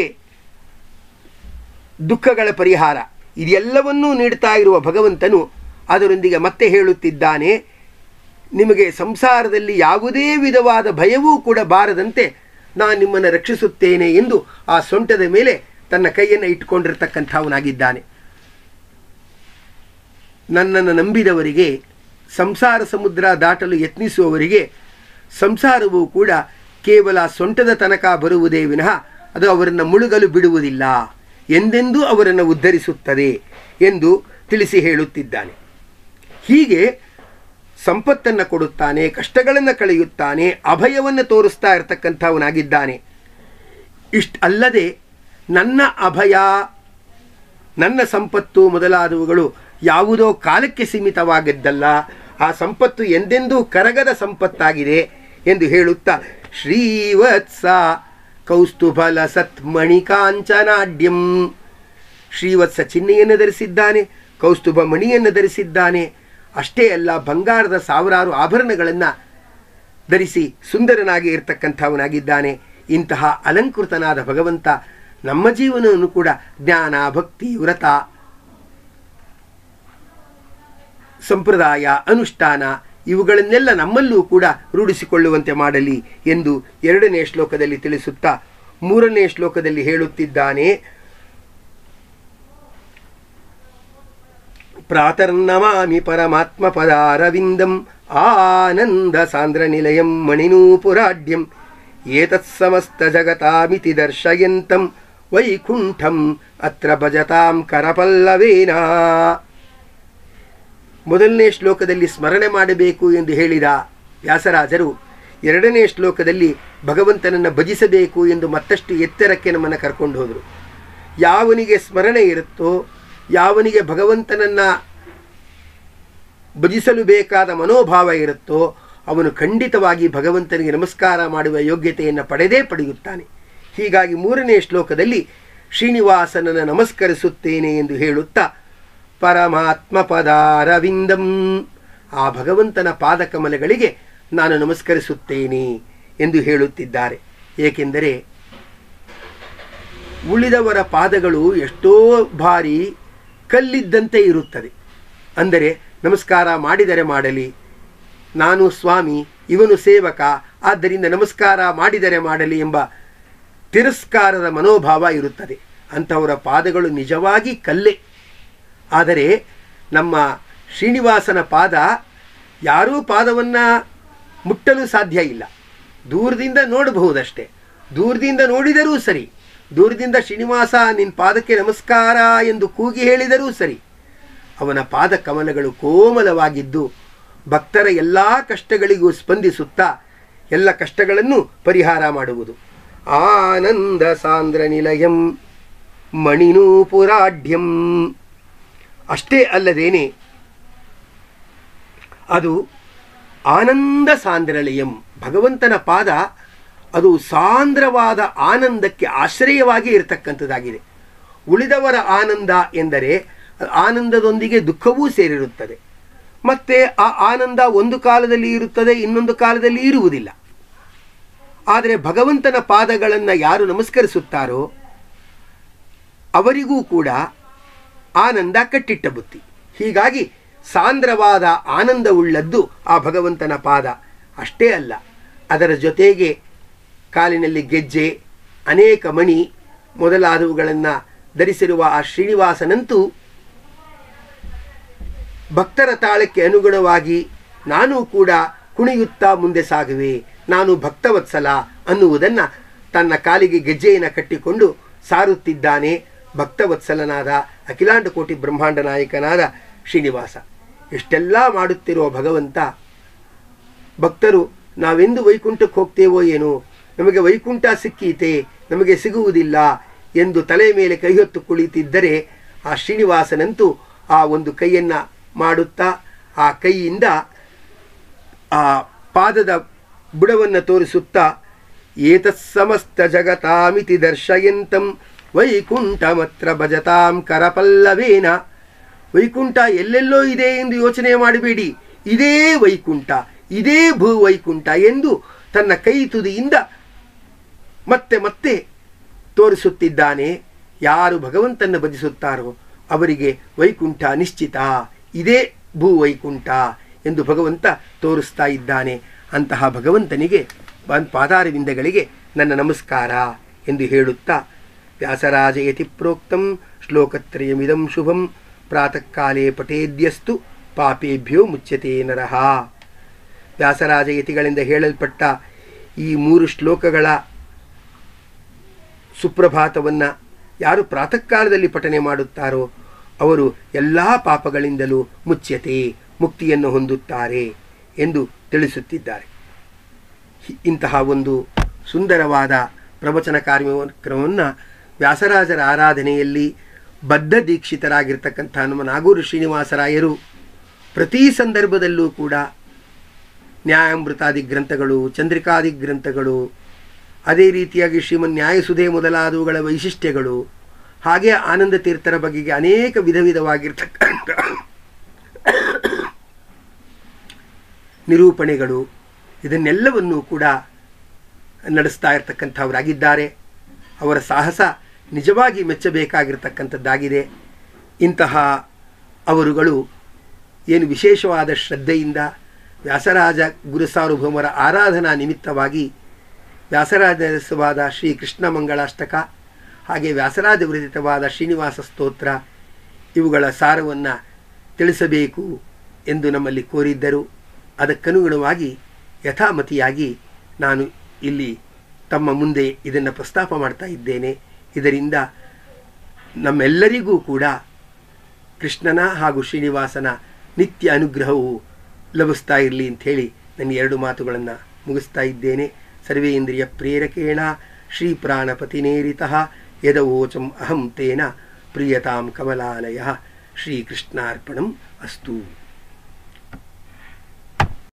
[SPEAKER 1] ದುಃಖಗಳ ಪರಿಹಾರ ಇದೆಲ್ಲವನ್ನೂ ನೀಡ್ತಾ ಇರುವ ಭಗವಂತನು ಅದರೊಂದಿಗೆ ಮತ್ತೆ ಹೇಳುತ್ತಿದ್ದಾನೆ ನಿಮಗೆ ಸಂಸಾರದಲ್ಲಿ ಯಾವುದೇ ವಿಧವಾದ ಭಯವೂ ಕೂಡ ಬಾರದಂತೆ ನಾನು ನಿಮ್ಮನ್ನು ರಕ್ಷಿಸುತ್ತೇನೆ ಎಂದು ಆ ಸೊಂಟದ ಮೇಲೆ ತನ್ನ ಕೈಯನ್ನು ಇಟ್ಟುಕೊಂಡಿರ್ತಕ್ಕಂಥವನಾಗಿದ್ದಾನೆ ನನ್ನನ್ನು ನಂಬಿದವರಿಗೆ ಸಂಸಾರ ಸಮುದ್ರ ದಾಟಲು ಯತ್ನಿಸುವವರಿಗೆ ಸಂಸಾರವೂ ಕೂಡ ಕೇವಲ ಸೊಂಟದ ತನಕ ಬರುವುದೇ ವಿನಃ ಅದು ಅವರನ್ನು ಮುಳುಗಲು ಬಿಡುವುದಿಲ್ಲ ಎಂದೆಂದೂ ಅವರನ್ನು ಉದ್ಧರಿಸುತ್ತದೆ ಎಂದು ತಿಳಿಸಿ ಹೇಳುತ್ತಿದ್ದಾನೆ ಹೀಗೆ ಸಂಪತ್ತನ್ನು ಕೊಡುತ್ತಾನೆ ಕಷ್ಟಗಳನ್ನು ಕಳೆಯುತ್ತಾನೆ ಅಭಯವನ್ನು ತೋರಿಸ್ತಾ ಇರತಕ್ಕಂಥವನಾಗಿದ್ದಾನೆ ಇಷ್ಟ ಅಲ್ಲದೆ ನನ್ನ ಅಭಯ ನನ್ನ ಸಂಪತ್ತು ಮೊದಲಾದವುಗಳು ಯಾವುದೋ ಕಾಲಕ್ಕೆ ಸೀಮಿತವಾಗಿದ್ದಲ್ಲ ಆ ಸಂಪತ್ತು ಎಂದೆಂದೂ ಕರಗದ ಸಂಪತ್ತಾಗಿದೆ ಎಂದು ಹೇಳುತ್ತಾ ಶ್ರೀವತ್ಸ ಕೌಸ್ತುಭಲ ಸತ್ಮಣಿ ಕಾಂಚನಾಡ್ಯಂ ಶ್ರೀವತ್ಸ ಚಿಹ್ನೆಯನ್ನು ಧರಿಸಿದ್ದಾನೆ ಕೌಸ್ತುಭ ಮಣಿಯನ್ನು ಧರಿಸಿದ್ದಾನೆ ಅಷ್ಟೇ ಅಲ್ಲ ಬಂಗಾರದ ಸಾವಿರಾರು ಆಭರಣಗಳನ್ನು ಧರಿಸಿ ಸುಂದರನಾಗಿ ಇರತಕ್ಕಂಥವನಾಗಿದ್ದಾನೆ ಇಂತಹ ಅಲಂಕೃತನಾದ ಭಗವಂತ ನಮ್ಮ ಜೀವನವನ್ನು ಕೂಡ ಜ್ಞಾನ ಭಕ್ತಿ ವ್ರತ ಸಂಪ್ರದಾಯ ಅನುಷ್ಠಾನ ಇವುಗಳನ್ನೆಲ್ಲ ನಮ್ಮಲ್ಲೂ ಕೂಡ ರೂಢಿಸಿಕೊಳ್ಳುವಂತೆ ಮಾಡಲಿ ಎಂದು ಎರಡನೇ ಶ್ಲೋಕದಲ್ಲಿ ತಿಳಿಸುತ್ತಾ ಮೂರನೇ ಶ್ಲೋಕದಲ್ಲಿ ಹೇಳುತ್ತಿದ್ದಾನೆ ಪ್ರಾತರ್ನಮಾಮಿ ಪರಮಾತ್ಮ ಪದಾರವಿಂದಂ ಆನಂದ ಸಾಂದ್ರ ನಿಲಯಂ ಮಣಿನೂಪುರಾಢ್ಯಂ ಏತತ್ಸಮಸ್ತ ಜಗತಾಮಿತಿ ದರ್ಶಯಂತಂ ವೈಕುಂಠಂ ಅತ್ರ ಭಜತಾಂ ಕರಪಲ್ಲವೇನ ಮೊದಲನೇ ಶ್ಲೋಕದಲ್ಲಿ ಸ್ಮರಣೆ ಮಾಡಬೇಕು ಎಂದು ಹೇಳಿದ ವ್ಯಾಸರಾಜರು ಎರಡನೇ ಶ್ಲೋಕದಲ್ಲಿ ಭಗವಂತನನ್ನು ಭಜಿಸಬೇಕು ಎಂದು ಮತ್ತಷ್ಟು ಎತ್ತರಕ್ಕೆ ನಮ್ಮನ್ನು ಕರ್ಕೊಂಡು ಹೋದರು ಯಾವನಿಗೆ ಸ್ಮರಣೆ ಇರುತ್ತೋ ಯಾವನಿಗೆ ಭಗವಂತನನ್ನು ಭಜಿಸಲು ಬೇಕಾದ ಮನೋಭಾವ ಇರುತ್ತೋ ಅವನು ಖಂಡಿತವಾಗಿ ಭಗವಂತನಿಗೆ ನಮಸ್ಕಾರ ಮಾಡುವ ಯೋಗ್ಯತೆಯನ್ನು ಪಡೆದೇ ಪಡೆಯುತ್ತಾನೆ ಹೀಗಾಗಿ ಮೂರನೇ ಶ್ಲೋಕದಲ್ಲಿ ಶ್ರೀನಿವಾಸನನ್ನು ನಮಸ್ಕರಿಸುತ್ತೇನೆ ಎಂದು ಹೇಳುತ್ತಾ ಪರಮಾತ್ಮ ಪದಾರವಿಂದಂ ಆ ಭಗವಂತನ ಪಾದಕಮಲಗಳಿಗೆ ನಾನು ನಮಸ್ಕರಿಸುತ್ತೇನೆ ಎಂದು ಹೇಳುತ್ತಿದ್ದಾರೆ ಏಕೆಂದರೆ ಉಳಿದವರ ಪಾದಗಳು ಎಷ್ಟೋ ಬಾರಿ ಕಲ್ಲಿದ್ದಂತೆ ಇರುತ್ತದೆ ಅಂದರೆ ನಮಸ್ಕಾರ ಮಾಡಿದರೆ ಮಾಡಲಿ ನಾನು ಸ್ವಾಮಿ ಇವನು ಸೇವಕ ಆದ್ದರಿಂದ ನಮಸ್ಕಾರ ಮಾಡಿದರೆ ಮಾಡಲಿ ಎಂಬ ತಿರಸ್ಕಾರದ ಮನೋಭಾವ ಇರುತ್ತದೆ ಅಂಥವರ ಪಾದಗಳು ನಿಜವಾಗಿ ಕಲ್ಲೇ ಆದರೆ ನಮ್ಮ ಶ್ರೀನಿವಾಸನ ಪಾದ ಯಾರೂ ಪಾದವನ್ನು ಮುಟ್ಟಲು ಸಾಧ್ಯ ಇಲ್ಲ ದೂರದಿಂದ ನೋಡಬಹುದಷ್ಟೇ ದೂರದಿಂದ ನೋಡಿದರೂ ಸರಿ ದೂರದಿಂದ ಶ್ರೀನಿವಾಸ ನಿನ್ನ ಪಾದಕ್ಕೆ ನಮಸ್ಕಾರ ಎಂದು ಕೂಗಿ ಹೇಳಿದರೂ ಸರಿ ಅವನ ಪಾದ ಕಮಲಗಳು ಕೋಮಲವಾಗಿದ್ದು ಭಕ್ತರ ಎಲ್ಲ ಕಷ್ಟಗಳಿಗೂ ಸ್ಪಂದಿಸುತ್ತಾ ಎಲ್ಲ ಕಷ್ಟಗಳನ್ನು ಪರಿಹಾರ ಮಾಡುವುದು ಆನಂದ ಸಾಂದ್ರ ನಿಲಯಂ ಮಣಿನೂಪುರಾಢ್ಯಂ ಅಷ್ಟೇ ಅಲ್ಲದೇನೆ ಅದು ಆನಂದ ಸಾಂದ್ರಲಯಂ ಭಗವಂತನ ಪಾದ ಅದು ಸಾಂದ್ರವಾದ ಆನಂದಕ್ಕೆ ಆಶ್ರಯವಾಗಿ ಇರತಕ್ಕಂಥದ್ದಾಗಿದೆ ಉಳಿದವರ ಆನಂದ ಎಂದರೆ ಆನಂದದೊಂದಿಗೆ ದುಃಖವೂ ಸೇರಿರುತ್ತದೆ ಮತ್ತೆ ಆ ಆನಂದ ಒಂದು ಕಾಲದಲ್ಲಿ ಇರುತ್ತದೆ ಇನ್ನೊಂದು ಕಾಲದಲ್ಲಿ ಇರುವುದಿಲ್ಲ ಆದರೆ ಭಗವಂತನ ಪಾದಗಳನ್ನು ಯಾರು ನಮಸ್ಕರಿಸುತ್ತಾರೋ ಅವರಿಗೂ ಕೂಡ ಆನಂದ ಕಟ್ಟಿಟ್ಟ ಬುತ್ತಿ ಹೀಗಾಗಿ ಸಾಂದ್ರವಾದ ಆನಂದವುಳ್ಳದ್ದು ಆ ಭಗವಂತನ ಪಾದ ಅಷ್ಟೇ ಅಲ್ಲ ಅದರ ಜೊತೆಗೆ ಕಾಲಿನಲ್ಲಿ ಗೆಜ್ಜೆ ಅನೇಕ ಮಣಿ ಮೊದಲಾದವುಗಳನ್ನು ಧರಿಸಿರುವ ಆ ಶ್ರೀನಿವಾಸನಂತೂ ಭಕ್ತರ ತಾಳಕ್ಕೆ ಅನುಗುಣವಾಗಿ ನಾನು ಕೂಡ ಕುಣಿಯುತ್ತಾ ಮುಂದೆ ಸಾಗುವೆ ನಾನು ಭಕ್ತವತ್ಸಲ ಅನ್ನುವುದನ್ನು ತನ್ನ ಕಾಲಿಗೆ ಗೆಜ್ಜೆಯನ್ನು ಕಟ್ಟಿಕೊಂಡು ಸಾರುತ್ತಿದ್ದಾನೆ ಭಕ್ತವತ್ಸಲನಾದ ಅಖಿಲಾಂಡ ಕೋಟಿ ಬ್ರಹ್ಮಾಂಡ ನಾಯಕನಾದ ಶ್ರೀನಿವಾಸ ಇಷ್ಟೆಲ್ಲ ಮಾಡುತ್ತಿರುವ ಭಗವಂತ ಭಕ್ತರು ನಾವೆಂದು ವೈಕುಂಠಕ್ಕೆ ಹೋಗ್ತೇವೋ ಏನೋ ನಮಗೆ ವೈಕುಂಠ ಸಿಕ್ಕೀತೆ ನಮಗೆ ಸಿಗುವುದಿಲ್ಲ ಎಂದು ತಲೆ ಮೇಲೆ ಕೈ ಹೊತ್ತು ಕುಳಿತಿದ್ದರೆ ಆ ಶ್ರೀನಿವಾಸನಂತೂ ಆ ಒಂದು ಕೈಯನ್ನು ಮಾಡುತ್ತಾ ಆ ಕೈಯಿಂದ ಆ ಪಾದದ ಬುಡವನ್ನು ತೋರಿಸುತ್ತಾ ಏತತ್ಸಮಸ್ತ ಜಗತಾಮಿತಿ ದರ್ಶಯಂತಂ ವೈಕುಂಠಮತ್ರ ಭಜತಾಂ ಕರಪಲ್ಲವೇನ ವೈಕುಂಠ ಎಲ್ಲೆಲ್ಲೋ ಇದೆ ಎಂದು ಯೋಚನೆ ಮಾಡಬೇಡಿ ಇದೇ ವೈಕುಂಠ ಇದೇ ಭೂ ವೈಕುಂಠ ಎಂದು ತನ್ನ ಕೈ ತುದಿಯಿಂದ ಮತ್ತೆ ಮತ್ತೆ ತೋರಿಸುತ್ತಿದ್ದಾನೆ ಯಾರು ಭಗವಂತನ ಭಜಿಸುತ್ತಾರೋ ಅವರಿಗೆ ವೈಕುಂಠ ನಿಶ್ಚಿತ ಇದೇ ಭೂ ವೈಕುಂಠ ಎಂದು ಭಗವಂತ ತೋರಿಸ್ತಾ ಇದ್ದಾನೆ ಅಂತಹ ಭಗವಂತನಿಗೆ ಬನ್- ಪಾದಾರವಿಂದಗಳಿಗೆ ನನ್ನ ನಮಸ್ಕಾರ ಎಂದು ಹೇಳುತ್ತಾ ವ್ಯಾಸರಾಜಯತಿ ಪ್ರೋಕ್ತಂ ಶ್ಲೋಕತ್ರಯಮಿದಂ ಶುಭಂ ಪ್ರಾತಃ ಕಾಲೇ ಪಠೇದ್ಯಸ್ತು ಪಾಪೇಭ್ಯೋ ಮುಚ್ಯತೆ ನರಹ ವ್ಯಾಸರಾಜಯತಿಗಳಿಂದ ಹೇಳಲ್ಪಟ್ಟ ಈ ಮೂರು ಶ್ಲೋಕಗಳ ಸುಪ್ರಭಾತವನ್ನು ಯಾರು ಪ್ರಾತಃ ಕಾಲದಲ್ಲಿ ಪಠನೆ ಮಾಡುತ್ತಾರೋ ಅವರು ಎಲ್ಲ ಪಾಪಗಳಿಂದಲೂ ಮುಚ್ಯತೆ ಮುಕ್ತಿಯನ್ನು ಹೊಂದುತ್ತಾರೆ ಎಂದು ತಿಳಿಸುತ್ತಿದ್ದಾರೆ ಹಿ- ಇಂತಹ ಒಂದು ಸುಂದರವಾದ ಪ್ರವಚನ ಕಾರ್ಯಕ್ರಮವನ್ನು ವ್ಯಾಸರಾಜರ ಆರಾಧನೆಯಲ್ಲಿ ಬದ್ಧ ದೀಕ್ಷಿತರಾಗಿರ್ತಕ್ಕಂಥ ನಮ್ಮ ನಾಗೂರು ಶ್ರೀನಿವಾಸರಾಯರು ಪ್ರತಿ ಸಂದರ್ಭದಲ್ಲೂ ಕೂಡ ನ್ಯಾಯಾಮೃತಾದಿ ಗ್ರಂಥಗಳು ಚಂದ್ರಿಕಾದಿ ಗ್ರಂಥಗಳು ಅದೇ ರೀತಿಯಾಗಿ ಶ್ರೀಮನ್ ನ್ಯಾಯಸುಧೆ ಮೊದಲಾದವುಗಳ ವೈಶಿಷ್ಟ್ಯಗಳು ಹಾಗೆ ಆನಂದ ತೀರ್ಥರ ಬಗೆಗೆ ಅನೇಕ ವಿಧ ವಿಧವಾಗಿರ್ತಕ್ಕಂಥ ನಿರೂಪಣೆಗಳು ಇದನ್ನೆಲ್ಲವನ್ನೂ ಕೂಡ ನಡೆಸ್ತಾ ಇರತಕ್ಕಂಥವರಾಗಿದ್ದಾರೆ ಅವರ ಸಾಹಸ ನಿಜವಾಗಿ ಮೆಚ್ಚಬೇಕಾಗಿರ್ತಕ್ಕಂಥದ್ದಾಗಿದೆ ಇಂತಹ ಅವರುಗಳು ಏನು ವಿಶೇಷವಾದ ಶ್ರದ್ಧೆಯಿಂದ ವ್ಯಾಸರಾಜ ಗುರುಸಾರ್ವಭೌಮರ ಆರಾಧನಾ ನಿಮಿತ್ತವಾಗಿ ವ್ಯಾಸರಾಜವಾದ ಶ್ರೀ ಕೃಷ್ಣ ಮಂಗಳಾಷ್ಟಕ ಹಾಗೆ ವ್ಯಾಸರಾಜ ವಿರಚಿತವಾದ ಶ್ರೀನಿವಾಸ ಸ್ತೋತ್ರ ಇವುಗಳ ಸಾರವನ್ನು ತಿಳಿಸಬೇಕು ಎಂದು ನಮ್ಮಲ್ಲಿ ಕೋರಿದ್ದರು ಅದಕ್ಕನುಗುಣವಾಗಿ ಯಥಾಮತಿಯಾಗಿ ನಾನು ಇಲ್ಲಿ ತಮ್ಮ ಮುಂದೆ ಇದನ್ನು ಪ್ರಸ್ತಾಪ ಮಾಡ್ತಾ ಇದ್ದೇನೆ ಇದರಿಂದ ನಮ್ಮೆಲ್ಲರಿಗೂ ಕೂಡ ಕೃಷ್ಣನ ಹಾಗೂ ಶ್ರೀನಿವಾಸನ ನಿತ್ಯ ಅನುಗ್ರಹವು ಲಭಿಸ್ತಾ ಇರಲಿ ಅಂಥೇಳಿ ನನ್ನ ಎರಡು ಮಾತುಗಳನ್ನು ಮುಗಿಸ್ತಾ ಇದ್ದೇನೆ ಸರ್ವೇಂದ್ರಿಯ ಪ್ರೇರಕೇಣ ಶ್ರೀ ಪ್ರಾಣಪತಿನೇರಿತ ಯದವೋಚಂ ಅಹಂ ತೇನ ಪ್ರಿಯತಾಂ ಕಮಲಾಲಯ ಶ್ರೀಕೃಷ್ಣಾರ್ಪಣಂ ಅಸ್ತು